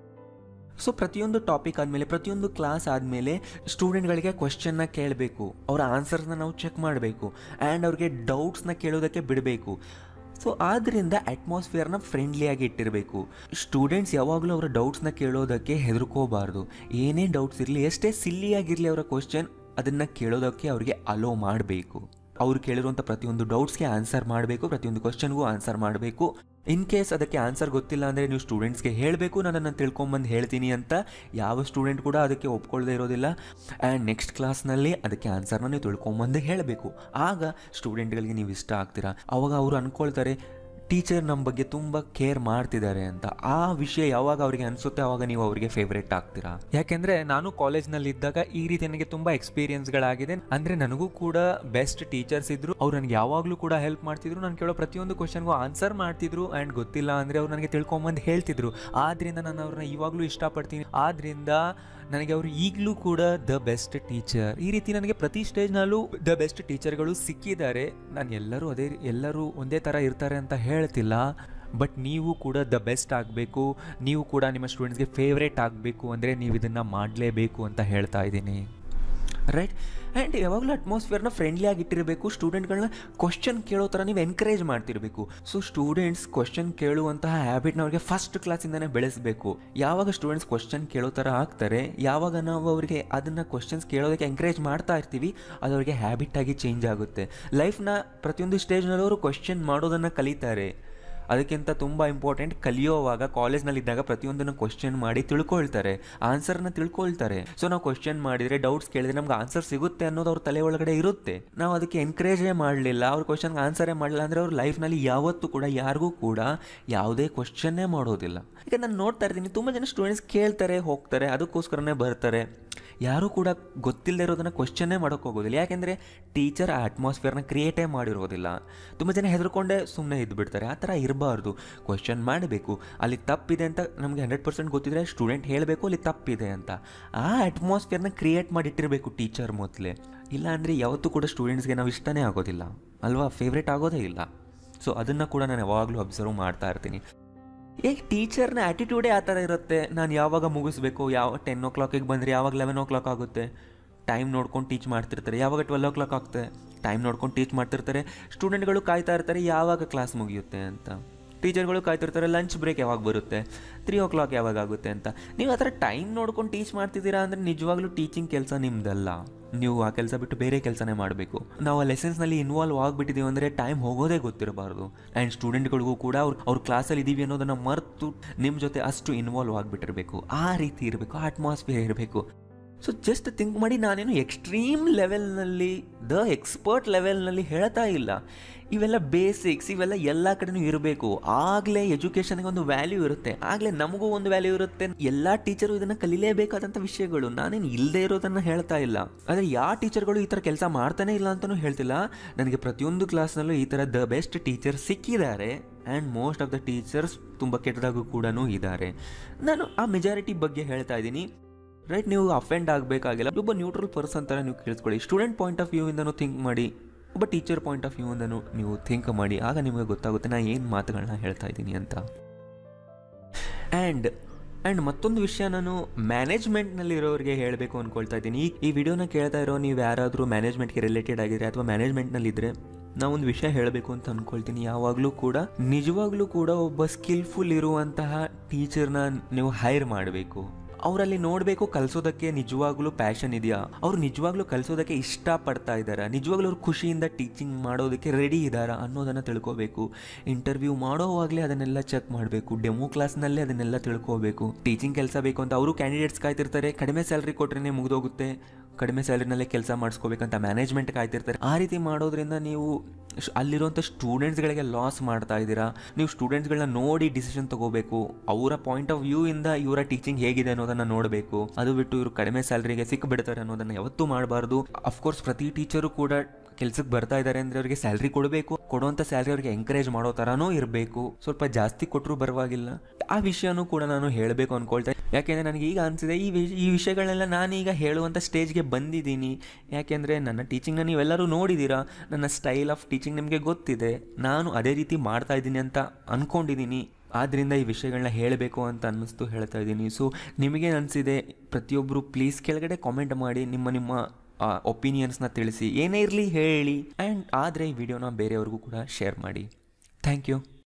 ಸೊ ಪ್ರತಿಯೊಂದು ಟಾಪಿಕ್ ಆದಮೇಲೆ ಪ್ರತಿಯೊಂದು ಕ್ಲಾಸ್ ಆದಮೇಲೆ ಸ್ಟೂಡೆಂಟ್ಗಳಿಗೆ ಕ್ವಶನ್ನ ಕೇಳಬೇಕು ಅವರ ಆನ್ಸರ್ಸ್ನ ನಾವು ಚೆಕ್ ಮಾಡಬೇಕು ಆ್ಯಂಡ್ ಅವ್ರಿಗೆ ಡೌಟ್ಸ್ನ ಕೇಳೋದಕ್ಕೆ ಬಿಡಬೇಕು ಸೊ ಆದ್ದರಿಂದ ಅಟ್ಮಾಸ್ಫಿಯರ್ನ ಫ್ರೆಂಡ್ಲಿಯಾಗಿ ಇಟ್ಟಿರಬೇಕು ಸ್ಟೂಡೆಂಟ್ಸ್ ಯಾವಾಗಲೂ ಅವರ ಡೌಟ್ಸ್ನ ಕೇಳೋದಕ್ಕೆ ಹೆದರ್ಕೋಬಾರ್ದು ಏನೇ ಡೌಟ್ಸ್ ಇರಲಿ ಎಷ್ಟೇ ಸಿಲ್ಲಿಯಾಗಿರಲಿ ಅವರ ಕ್ವಶನ್ ಅದನ್ನು ಕೇಳೋದಕ್ಕೆ ಅವರಿಗೆ ಅಲೋ ಮಾಡಬೇಕು ಅವ್ರು ಕೇಳಿರುವಂಥ ಪ್ರತಿಯೊಂದು ಡೌಟ್ಸ್ಗೆ ಆನ್ಸರ್ ಮಾಡಬೇಕು ಪ್ರತಿಯೊಂದು ಕ್ವಶನ್ಗೂ ಆನ್ಸರ್ ಮಾಡಬೇಕು ಇನ್ ಕೇಸ್ ಅದಕ್ಕೆ ಆನ್ಸರ್ ಗೊತ್ತಿಲ್ಲ ಅಂದರೆ ನೀವು ಸ್ಟೂಡೆಂಟ್ಸ್ಗೆ ಹೇಳಬೇಕು ನಾನು ಅದನ್ನು ತಿಳ್ಕೊಂಬಂದು ಹೇಳ್ತೀನಿ ಅಂತ ಯಾವ ಸ್ಟೂಡೆಂಟ್ ಕೂಡ ಅದಕ್ಕೆ ಒಪ್ಕೊಳ್ಳದೆ ಇರೋದಿಲ್ಲ ಆ್ಯಂಡ್ ನೆಕ್ಸ್ಟ್ ಕ್ಲಾಸ್ನಲ್ಲಿ ಅದಕ್ಕೆ ಆನ್ಸರ್ನ ನೀವು ತಿಳ್ಕೊಂಬಂದು ಹೇಳಬೇಕು ಆಗ ಸ್ಟೂಡೆಂಟ್ಗಳಿಗೆ ನೀವು ಇಷ್ಟ ಆಗ್ತೀರಾ ಅವಾಗ ಅವರು ಅಂದ್ಕೊಳ್ತಾರೆ ಟೀಚರ್ ನಮ್ಮ ಬಗ್ಗೆ ತುಂಬ ಕೇರ್ ಮಾಡ್ತಿದ್ದಾರೆ ಅಂತ ಆ ವಿಷಯ ಯಾವಾಗ ಅವರಿಗೆ ಅನಿಸುತ್ತೆ ಆವಾಗ ನೀವು ಅವರಿಗೆ ಫೇವ್ರೇಟ್ ಆಗ್ತೀರಾ ಯಾಕೆಂದ್ರೆ ನಾನು ಕಾಲೇಜ್ನಲ್ಲಿ ಇದ್ದಾಗ ಈ ರೀತಿ ನನಗೆ ತುಂಬಾ ಎಕ್ಸ್ಪೀರಿಯನ್ಸ್ಗಳಾಗಿದೆ ಅಂದ್ರೆ ನನಗೂ ಕೂಡ ಬೆಸ್ಟ್ ಟೀಚರ್ಸ್ ಇದ್ರು ಅವ್ರು ನನಗೆ ಯಾವಾಗಲೂ ಕೂಡ ಹೆಲ್ಪ್ ಮಾಡ್ತಿದ್ರು ನಾನು ಕೇಳೋ ಪ್ರತಿಯೊಂದು ಕ್ವಶನ್ಗೂ ಆನ್ಸರ್ ಮಾಡ್ತಿದ್ರು ಆ್ಯಂಡ್ ಗೊತ್ತಿಲ್ಲ ಅಂದ್ರೆ ಅವ್ರು ನನಗೆ ತಿಳ್ಕೊಂಬಂದು ಹೇಳ್ತಿದ್ರು ಆದ್ರಿಂದ ನಾನು ಅವ್ರನ್ನ ಇವಾಗಲೂ ಇಷ್ಟಪಡ್ತೀನಿ ಆದ್ರಿಂದ ನನಗೆ ಅವರು ಈಗಲೂ ಕೂಡ ದ ಬೆಸ್ಟ್ ಟೀಚರ್ ಈ ರೀತಿ ನನಗೆ ಪ್ರತಿ ಸ್ಟೇಜ್ನಲ್ಲೂ ದ ಬೆಸ್ಟ್ ಟೀಚರ್ಗಳು ಸಿಕ್ಕಿದ್ದಾರೆ ನಾನು ಎಲ್ಲರೂ ಅದೇ ಎಲ್ಲರೂ ಒಂದೇ ಥರ ಇರ್ತಾರೆ ಅಂತ ಹೇಳ್ತಿಲ್ಲ ಬಟ್ ನೀವು ಕೂಡ ದ ಬೆಸ್ಟ್ ಆಗಬೇಕು ನೀವು ಕೂಡ ನಿಮ್ಮ ಸ್ಟೂಡೆಂಟ್ಸ್ಗೆ ಫೇವ್ರೇಟ್ ಆಗಬೇಕು ಅಂದರೆ ನೀವು ಇದನ್ನು ಮಾಡಲೇಬೇಕು ಅಂತ ಹೇಳ್ತಾ ಇದ್ದೀನಿ ರೈಟ್ ಆ್ಯಂಡ್ ಯಾವಾಗಲೂ ಅಟ್ಮಾಸ್ಫಿಯರ್ನ ಫ್ರೆಂಡ್ಲಿ ಆಗಿಟ್ಟಿರಬೇಕು ಸ್ಟೂಡೆಂಟ್ಗಳನ್ನ ಕ್ವಶನ್ ಕೇಳೋ ಥರ ನೀವು ಎನ್ಕರೇಜ್ ಮಾಡ್ತಿರಬೇಕು ಸೊ ಸ್ಟೂಡೆಂಟ್ಸ್ ಕ್ವಶನ್ ಕೇಳುವಂತಹ ಹ್ಯಾಬಿಟ್ನ ಅವ್ರಿಗೆ ಫಸ್ಟ್ ಕ್ಲಾಸಿಂದನೇ ಬೆಳೆಸಬೇಕು ಯಾವಾಗ ಸ್ಟೂಡೆಂಟ್ಸ್ ಕ್ವಶನ್ ಕೇಳೋ ಥರ ಆಗ್ತಾರೆ ಯಾವಾಗ ನಾವು ಅವರಿಗೆ ಅದನ್ನು ಕ್ವಶನ್ಸ್ ಕೇಳೋದಕ್ಕೆ ಎಂಕರೇಜ್ ಮಾಡ್ತಾ ಇರ್ತೀವಿ ಅದು ಅವರಿಗೆ ಹ್ಯಾಬಿಟ್ ಆಗಿ ಚೇಂಜ್ ಆಗುತ್ತೆ ಲೈಫ್ನ ಪ್ರತಿಯೊಂದು ಸ್ಟೇಜ್ನಲ್ಲಿ ಅವರು ಕ್ವಶನ್ ಮಾಡೋದನ್ನು ಕಲಿತಾರೆ ಅದಕ್ಕಿಂತ ತುಂಬ ಇಂಪಾರ್ಟೆಂಟ್ ಕಲಿಯೋವಾಗ ಕಾಲೇಜ್ನಲ್ಲಿದ್ದಾಗ ಪ್ರತಿಯೊಂದನ್ನು ಕ್ವಶನ್ ಮಾಡಿ ತಿಳ್ಕೊಳ್ತಾರೆ ಆನ್ಸರ್ನ ತಿಳ್ಕೊಳ್ತಾರೆ ಸೊ ನಾವು ಕ್ವಶನ್ ಮಾಡಿದರೆ ಡೌಟ್ಸ್ ಕೇಳಿದ್ರೆ ನಮ್ಗೆ ಆನ್ಸರ್ ಸಿಗುತ್ತೆ ಅನ್ನೋದು ಅವ್ರ ತಲೆ ಒಳಗಡೆ ಇರುತ್ತೆ ನಾವು ಅದಕ್ಕೆ ಎನ್ಕರೇಜೇ ಮಾಡಲಿಲ್ಲ ಅವ್ರ ಕ್ವಶನ್ಗೆ ಆನ್ಸರೇ ಮಾಡಲಿಲ್ಲ ಅಂದರೆ ಅವ್ರ ಲೈಫ್ನಲ್ಲಿ ಯಾವತ್ತೂ ಕೂಡ ಯಾರಿಗೂ ಕೂಡ ಯಾವುದೇ ಕ್ವಶನ್ನೇ ಮಾಡೋದಿಲ್ಲ ಈಗ ನಾನು ನೋಡ್ತಾ ಇರ್ತೀನಿ ತುಂಬ ಜನ ಸ್ಟೂಡೆಂಟ್ಸ್ ಕೇಳ್ತಾರೆ ಹೋಗ್ತಾರೆ ಅದಕ್ಕೋಸ್ಕರನೇ ಬರ್ತಾರೆ ಯಾರೂ ಕೂಡ ಗೊತ್ತಿಲ್ಲದೆ ಇರೋದನ್ನು ಕ್ವಶನ್ನೇ ಮಾಡೋಕ್ಕೆ ಹೋಗೋದಿಲ್ಲ ಯಾಕೆಂದರೆ ಟೀಚರ್ ಆ ಅಟ್ಮಾಸ್ಫಿಯರ್ನ ಕ್ರಿಯೇಟೇ ಮಾಡಿರೋದಿಲ್ಲ ತುಂಬ ಜನ ಹೆದರ್ಕೊಂಡೇ ಸುಮ್ಮನೆ ಇದ್ದು ಬಿಡ್ತಾರೆ ಆ ಥರ ಇರಬಾರ್ದು ಕ್ವಶನ್ ಮಾಡಬೇಕು ಅಲ್ಲಿ ತಪ್ಪಿದೆ ಅಂತ ನಮಗೆ ಹಂಡ್ರೆಡ್ ಪರ್ಸೆಂಟ್ ಗೊತ್ತಿದ್ರೆ ಸ್ಟೂಡೆಂಟ್ ಹೇಳಬೇಕು ಅಲ್ಲಿ ತಪ್ಪಿದೆ ಅಂತ ಆ ಅಟ್ಮಾಸ್ಫಿಯರ್ನ ಕ್ರಿಯೇಟ್ ಮಾಡಿಟ್ಟಿರಬೇಕು ಟೀಚರ್ ಮೊದಲೇ ಇಲ್ಲ ಅಂದರೆ ಯಾವತ್ತೂ ಕೂಡ ಸ್ಟೂಡೆಂಟ್ಸ್ಗೆ ನಾವು ಇಷ್ಟನೇ ಆಗೋದಿಲ್ಲ ಅಲ್ವಾ ಫೇವ್ರೇಟ್ ಆಗೋದೇ ಇಲ್ಲ ಸೊ ಅದನ್ನು ಕೂಡ ನಾನು ಯಾವಾಗಲೂ ಅಬ್ಸರ್ವ್ ಮಾಡ್ತಾ ಇರ್ತೀನಿ ಈಗ ಟೀಚರ್ನ ಆ್ಯಟಿಟ್ಯೂಡೇ ಆ ಥರ ಇರುತ್ತೆ ನಾನು ಯಾವಾಗ ಮುಗಿಸ್ಬೇಕು ಯಾವ ಟೆನ್ ಓ ಕ್ಲಾಕಿಗೆ ಬಂದರೆ ಯಾವಾಗ ಲೆವೆನ್ ಓ ಕ್ಲಾಕ್ ಆಗುತ್ತೆ ಟೈಮ್ ನೋಡ್ಕೊಂಡು ಟೀಚ್ ಮಾಡ್ತಿರ್ತಾರೆ ಯಾವಾಗ ಟ್ವೆಲ್ ಓ ಕ್ಲಾಕ್ ಆಗ್ತದೆ ಟೈಮ್ ನೋಡ್ಕೊಂಡು ಟೀಚ್ ಮಾಡ್ತಿರ್ತಾರೆ ಸ್ಟೂಡೆಂಟ್ಗಳು ಕಾಯ್ತಾ ಇರ್ತಾರೆ ಯಾವಾಗ ಕ್ಲಾಸ್ ಮುಗಿಯುತ್ತೆ ಅಂತ ಟೀಚರ್ಗಳು ಕಾಯ್ತಿರ್ತಾರೆ ಲಂಚ್ ಬ್ರೇಕ್ ಯಾವಾಗ ಬರುತ್ತೆ ತ್ರೀ ಓ ಕ್ಲಾಕ್ ಯಾವಾಗ ಆಗುತ್ತೆ ಅಂತ ನೀವು ಆ ಥರ ಟೈಮ್ ನೋಡ್ಕೊಂಡು ಟೀಚ್ ಮಾಡ್ತಿದ್ದೀರಾ ಅಂದರೆ ನಿಜವಾಗ್ಲೂ ಟೀಚಿಂಗ್ ಕೆಲಸ ನಿಮ್ದಲ್ಲ ನೀವು ಆ ಕೆಲಸ ಬಿಟ್ಟು ಬೇರೆ ಕೆಲಸನೇ ಮಾಡಬೇಕು ನಾವು ಆ ಲೆಸನ್ಸ್ನಲ್ಲಿ ಇನ್ವಾಲ್ವ್ ಆಗಿಬಿಟ್ಟಿದ್ದೀವಿ ಅಂದರೆ ಟೈಮ್ ಹೋಗೋದೇ ಗೊತ್ತಿರಬಾರ್ದು ಆ್ಯಂಡ್ ಸ್ಟೂಡೆಂಟ್ಗಳಿಗೂ ಕೂಡ ಅವ್ರು ಅವ್ರ ಕ್ಲಾಸಲ್ಲಿ ಇದ್ದೀವಿ ಅನ್ನೋದನ್ನು ಮರೆತು ನಿಮ್ಮ ಜೊತೆ ಅಷ್ಟು ಇನ್ವಾಲ್ವ್ ಆಗಿಬಿಟ್ಟಿರಬೇಕು ಆ ರೀತಿ ಇರಬೇಕು ಆ ಅಟ್ಮಾಸ್ಫಿಯರ್ ಇರಬೇಕು ಸೊ ಜಸ್ಟ್ ಥಿಂಕ್ ಮಾಡಿ ನಾನೇನು ಎಕ್ಸ್ಟ್ರೀಮ್ ಲೆವೆಲ್ನಲ್ಲಿ ದ ಎಕ್ಸ್ಪರ್ಟ್ ಲೆವೆಲ್ನಲ್ಲಿ ಹೇಳ್ತಾ ಇಲ್ಲ ಇವೆಲ್ಲ ಬೇಸಿಕ್ಸ್ ಇವೆಲ್ಲ ಎಲ್ಲ ಕಡೆನೂ ಇರಬೇಕು ಆಗಲೇ ಎಜುಕೇಷನ್ಗೆ ಒಂದು ವ್ಯಾಲ್ಯೂ ಇರುತ್ತೆ ಆಗಲೇ ನಮಗೂ ಒಂದು ವ್ಯಾಲ್ಯೂ ಇರುತ್ತೆ ಎಲ್ಲ ಟೀಚರು ಇದನ್ನು ಕಲಿಲೇಬೇಕಾದಂಥ ವಿಷಯಗಳು ನಾನೇನು ಇಲ್ಲದೆ ಇರೋದನ್ನು ಹೇಳ್ತಾ ಇಲ್ಲ ಆದರೆ ಯಾವ ಟೀಚರ್ಗಳು ಈ ಥರ ಕೆಲಸ ಮಾಡ್ತಾನೆ ಇಲ್ಲ ಅಂತಲೂ ಹೇಳ್ತಿಲ್ಲ ನನಗೆ ಪ್ರತಿಯೊಂದು ಕ್ಲಾಸ್ನಲ್ಲೂ ಈ ಥರ ದ ಬೆಸ್ಟ್ ಟೀಚರ್ ಸಿಕ್ಕಿದ್ದಾರೆ and most of the teachers ತುಂಬ ಕೆಟ್ಟದಾಗೂ ಕೂಡ ಇದ್ದಾರೆ ನಾನು ಆ ಮೆಜಾರಿಟಿ ಬಗ್ಗೆ ಹೇಳ್ತಾ ಇದ್ದೀನಿ ರೈಟ್ ನೀವು ಅಫೆಂಡ್ ಆಗಬೇಕಾಗಿಲ್ಲ ಒಬ್ಬ ನ್ಯೂಟ್ರಲ್ ಪರ್ಸನ್ ಥರ ನೀವು ಕೇಳಿಸ್ಕೊಳ್ಳಿ ಸ್ಟೂಡೆಂಟ್ ಪಾಯಿಂಟ್ ಆಫ್ ವ್ಯೂಯಿಂದನೂ ಥಿಂಕ್ ಮಾಡಿ ಒಬ್ಬ ಟೀಚರ್ ಪಾಯಿಂಟ್ ಆಫ್ ವ್ಯೂಯಿಂದನೂ ನೀವು ಥಿಂಕ್ ಮಾಡಿ ಆಗ ನಿಮಗೆ ಗೊತ್ತಾಗುತ್ತೆ ನಾನು ಏನು ಮಾತುಗಳನ್ನ ಹೇಳ್ತಾ ಇದ್ದೀನಿ ಅಂತ ಆ್ಯಂಡ್ ಆ್ಯಂಡ್ ಮತ್ತೊಂದು ವಿಷಯ ನಾನು ಮ್ಯಾನೇಜ್ಮೆಂಟ್ನಲ್ಲಿರೋರಿಗೆ ಹೇಳಬೇಕು ಅಂದ್ಕೊಳ್ತಾ ಇದ್ದೀನಿ ಈ ಈ ವಿಡಿಯೋನ ಕೇಳ್ತಾ ಇರೋ ನೀವು ಯಾರಾದರೂ ಮ್ಯಾನೇಜ್ಮೆಂಟ್ಗೆ ರಿಲೇಟೆಡ್ ಆಗಿದ್ರೆ ಅಥವಾ ಮ್ಯಾನೇಜ್ಮೆಂಟ್ನಲ್ಲಿದ್ದರೆ ನಾವೊಂದು ವಿಷಯ ಹೇಳಬೇಕು ಅಂತ ಅನ್ಕೊಳ್ತೀನಿ ಯಾವಾಗಲೂ ಕೂಡ ನಿಜವಾಗ್ಲೂ ಕೂಡ ಒಬ್ಬ ಸ್ಕಿಲ್ಫುಲ್ ಇರುವಂತಹ ಟೀಚರ್ನ ನೀವು ಹೈರ್ ಮಾಡಬೇಕು ಅವರಲ್ಲಿ ನೋಡಬೇಕು ಕಲಿಸೋದಕ್ಕೆ ನಿಜವಾಗ್ಲೂ ಪ್ಯಾಷನ್ ಇದೆಯಾ ಅವ್ರು ನಿಜವಾಗ್ಲೂ ಕಲಿಸೋದಕ್ಕೆ ಇಷ್ಟಪಡ್ತಾ ಇದ್ದಾರಾ ನಿಜವಾಗ್ಲೂ ಅವ್ರು ಖುಷಿಯಿಂದ ಟೀಚಿಂಗ್ ಮಾಡೋದಕ್ಕೆ ರೆಡಿ ಇದ್ದಾರಾ ಅನ್ನೋದನ್ನು ತಿಳ್ಕೋಬೇಕು ಇಂಟರ್ವ್ಯೂ ಮಾಡೋವಾಗಲೇ ಅದನ್ನೆಲ್ಲ ಚೆಕ್ ಮಾಡಬೇಕು ಡೆಮೋ ಕ್ಲಾಸ್ನಲ್ಲೇ ಅದನ್ನೆಲ್ಲ ತಿಳ್ಕೋಬೇಕು ಟೀಚಿಂಗ್ ಕೆಲಸ ಬೇಕು ಅಂತ ಅವರು ಕ್ಯಾಂಡಿಡೇಟ್ಸ್ ಕಾಯ್ತಿರ್ತಾರೆ ಕಡಿಮೆ ಸ್ಯಾಲ್ರಿ ಕೊಟ್ರೇ ಮುಗಿದೋಗುತ್ತೆ ಕಡಿಮೆ ಸ್ಯಾಲರಿನಲ್ಲೇ ಕೆಲಸ ಮಾಡಿಸ್ಕೋಬೇಕಂತ ಮ್ಯಾನೇಜ್ಮೆಂಟ್ ಕಾಯ್ತಿರ್ತಾರೆ ಆ ರೀತಿ ಮಾಡೋದ್ರಿಂದ ನೀವು ಶ್- ಅಲ್ಲಿರುವಂಥ ಸ್ಟೂಡೆಂಟ್ಸ್ಗಳಿಗೆ ಲಾಸ್ ಮಾಡ್ತಾ ಇದ್ದೀರಾ ನೀವು ಸ್ಟೂಡೆಂಟ್ಸ್ಗಳನ್ನ ನೋಡಿ ಡಿಸಿಷನ್ ತಗೋಬೇಕು ಅವರ ಪಾಯಿಂಟ್ ಆಫ್ ವ್ಯೂ ಇಂದ ಇವರ ಟೀಚಿಂಗ್ ಹೇಗಿದೆ ಅನ್ನೋದನ್ನ ನೋಡಬೇಕು ಅದು ಬಿಟ್ಟು ಇವರು ಕಡಿಮೆ ಸ್ಯಾಲ್ರಿಗೆ ಸಿಕ್ಬಿಡ್ತಾರೆ ಅನ್ನೋದನ್ನ ಯಾವತ್ತೂ ಮಾಡಬಾರ್ದು ಅಫ್ಕೋರ್ಸ್ ಪ್ರತಿ ಟೀಚರು ಕೂಡ ಕೆಲ್ಸಕ್ಕೆ ಬರ್ತಾ ಇದ್ದಾರೆ ಅಂದರೆ ಅವರಿಗೆ ಸ್ಯಾಲ್ರಿ ಕೊಡಬೇಕು ಕೊಡುವಂಥ ಸ್ಯಾಲ್ರಿ ಅವರಿಗೆ ಎಂಕರೇಜ್ ಮಾಡೋ ಥರನೂ ಇರಬೇಕು ಸ್ವಲ್ಪ ಜಾಸ್ತಿ ಕೊಟ್ಟರು ಪರವಾಗಿಲ್ಲ ಆ ವಿಷಯನೂ ಕೂಡ ನಾನು ಹೇಳಬೇಕು ಅನ್ಕೊಳ್ತಾ ಯಾಕೆಂದರೆ ನನಗೆ ಈಗ ಅನಿಸಿದೆ ಈ ವಿಷ ಈ ವಿಷಯಗಳನ್ನೆಲ್ಲ ನಾನೀಗ ಹೇಳುವಂಥ ಸ್ಟೇಜ್ಗೆ ಬಂದಿದ್ದೀನಿ ಯಾಕೆಂದರೆ ನನ್ನ ಟೀಚಿಂಗ್ನ ನೀವೆಲ್ಲರೂ ನೋಡಿದ್ದೀರಾ ನನ್ನ ಸ್ಟೈಲ್ ಆಫ್ ಟೀಚಿಂಗ್ ನಿಮಗೆ ಗೊತ್ತಿದೆ ನಾನು ಅದೇ ರೀತಿ ಮಾಡ್ತಾ ಇದ್ದೀನಿ ಅಂತ ಅಂದ್ಕೊಂಡಿದ್ದೀನಿ ಆದ್ದರಿಂದ ಈ ವಿಷಯಗಳನ್ನ ಹೇಳಬೇಕು ಅಂತ ಅನ್ನಿಸ್ತು ಹೇಳ್ತಾ ಇದ್ದೀನಿ ಸೊ ನಿಮಗೆ ಅನಿಸಿದೆ ಪ್ರತಿಯೊಬ್ಬರು ಪ್ಲೀಸ್ ಕೆಳಗಡೆ ಕಾಮೆಂಟ್ ಮಾಡಿ ನಿಮ್ಮ ನಿಮ್ಮ ಒಪಿನಿಯನ್ಸ್ನ ತಿಳಿಸಿ ಏನೇ ಇರಲಿ ಹೇಳಿ ಆ್ಯಂಡ್ ಆದರೆ ಈ ವಿಡಿಯೋನ ಬೇರೆಯವ್ರಿಗೂ ಕೂಡ ಶೇರ್ ಮಾಡಿ ಥ್ಯಾಂಕ್ ಯು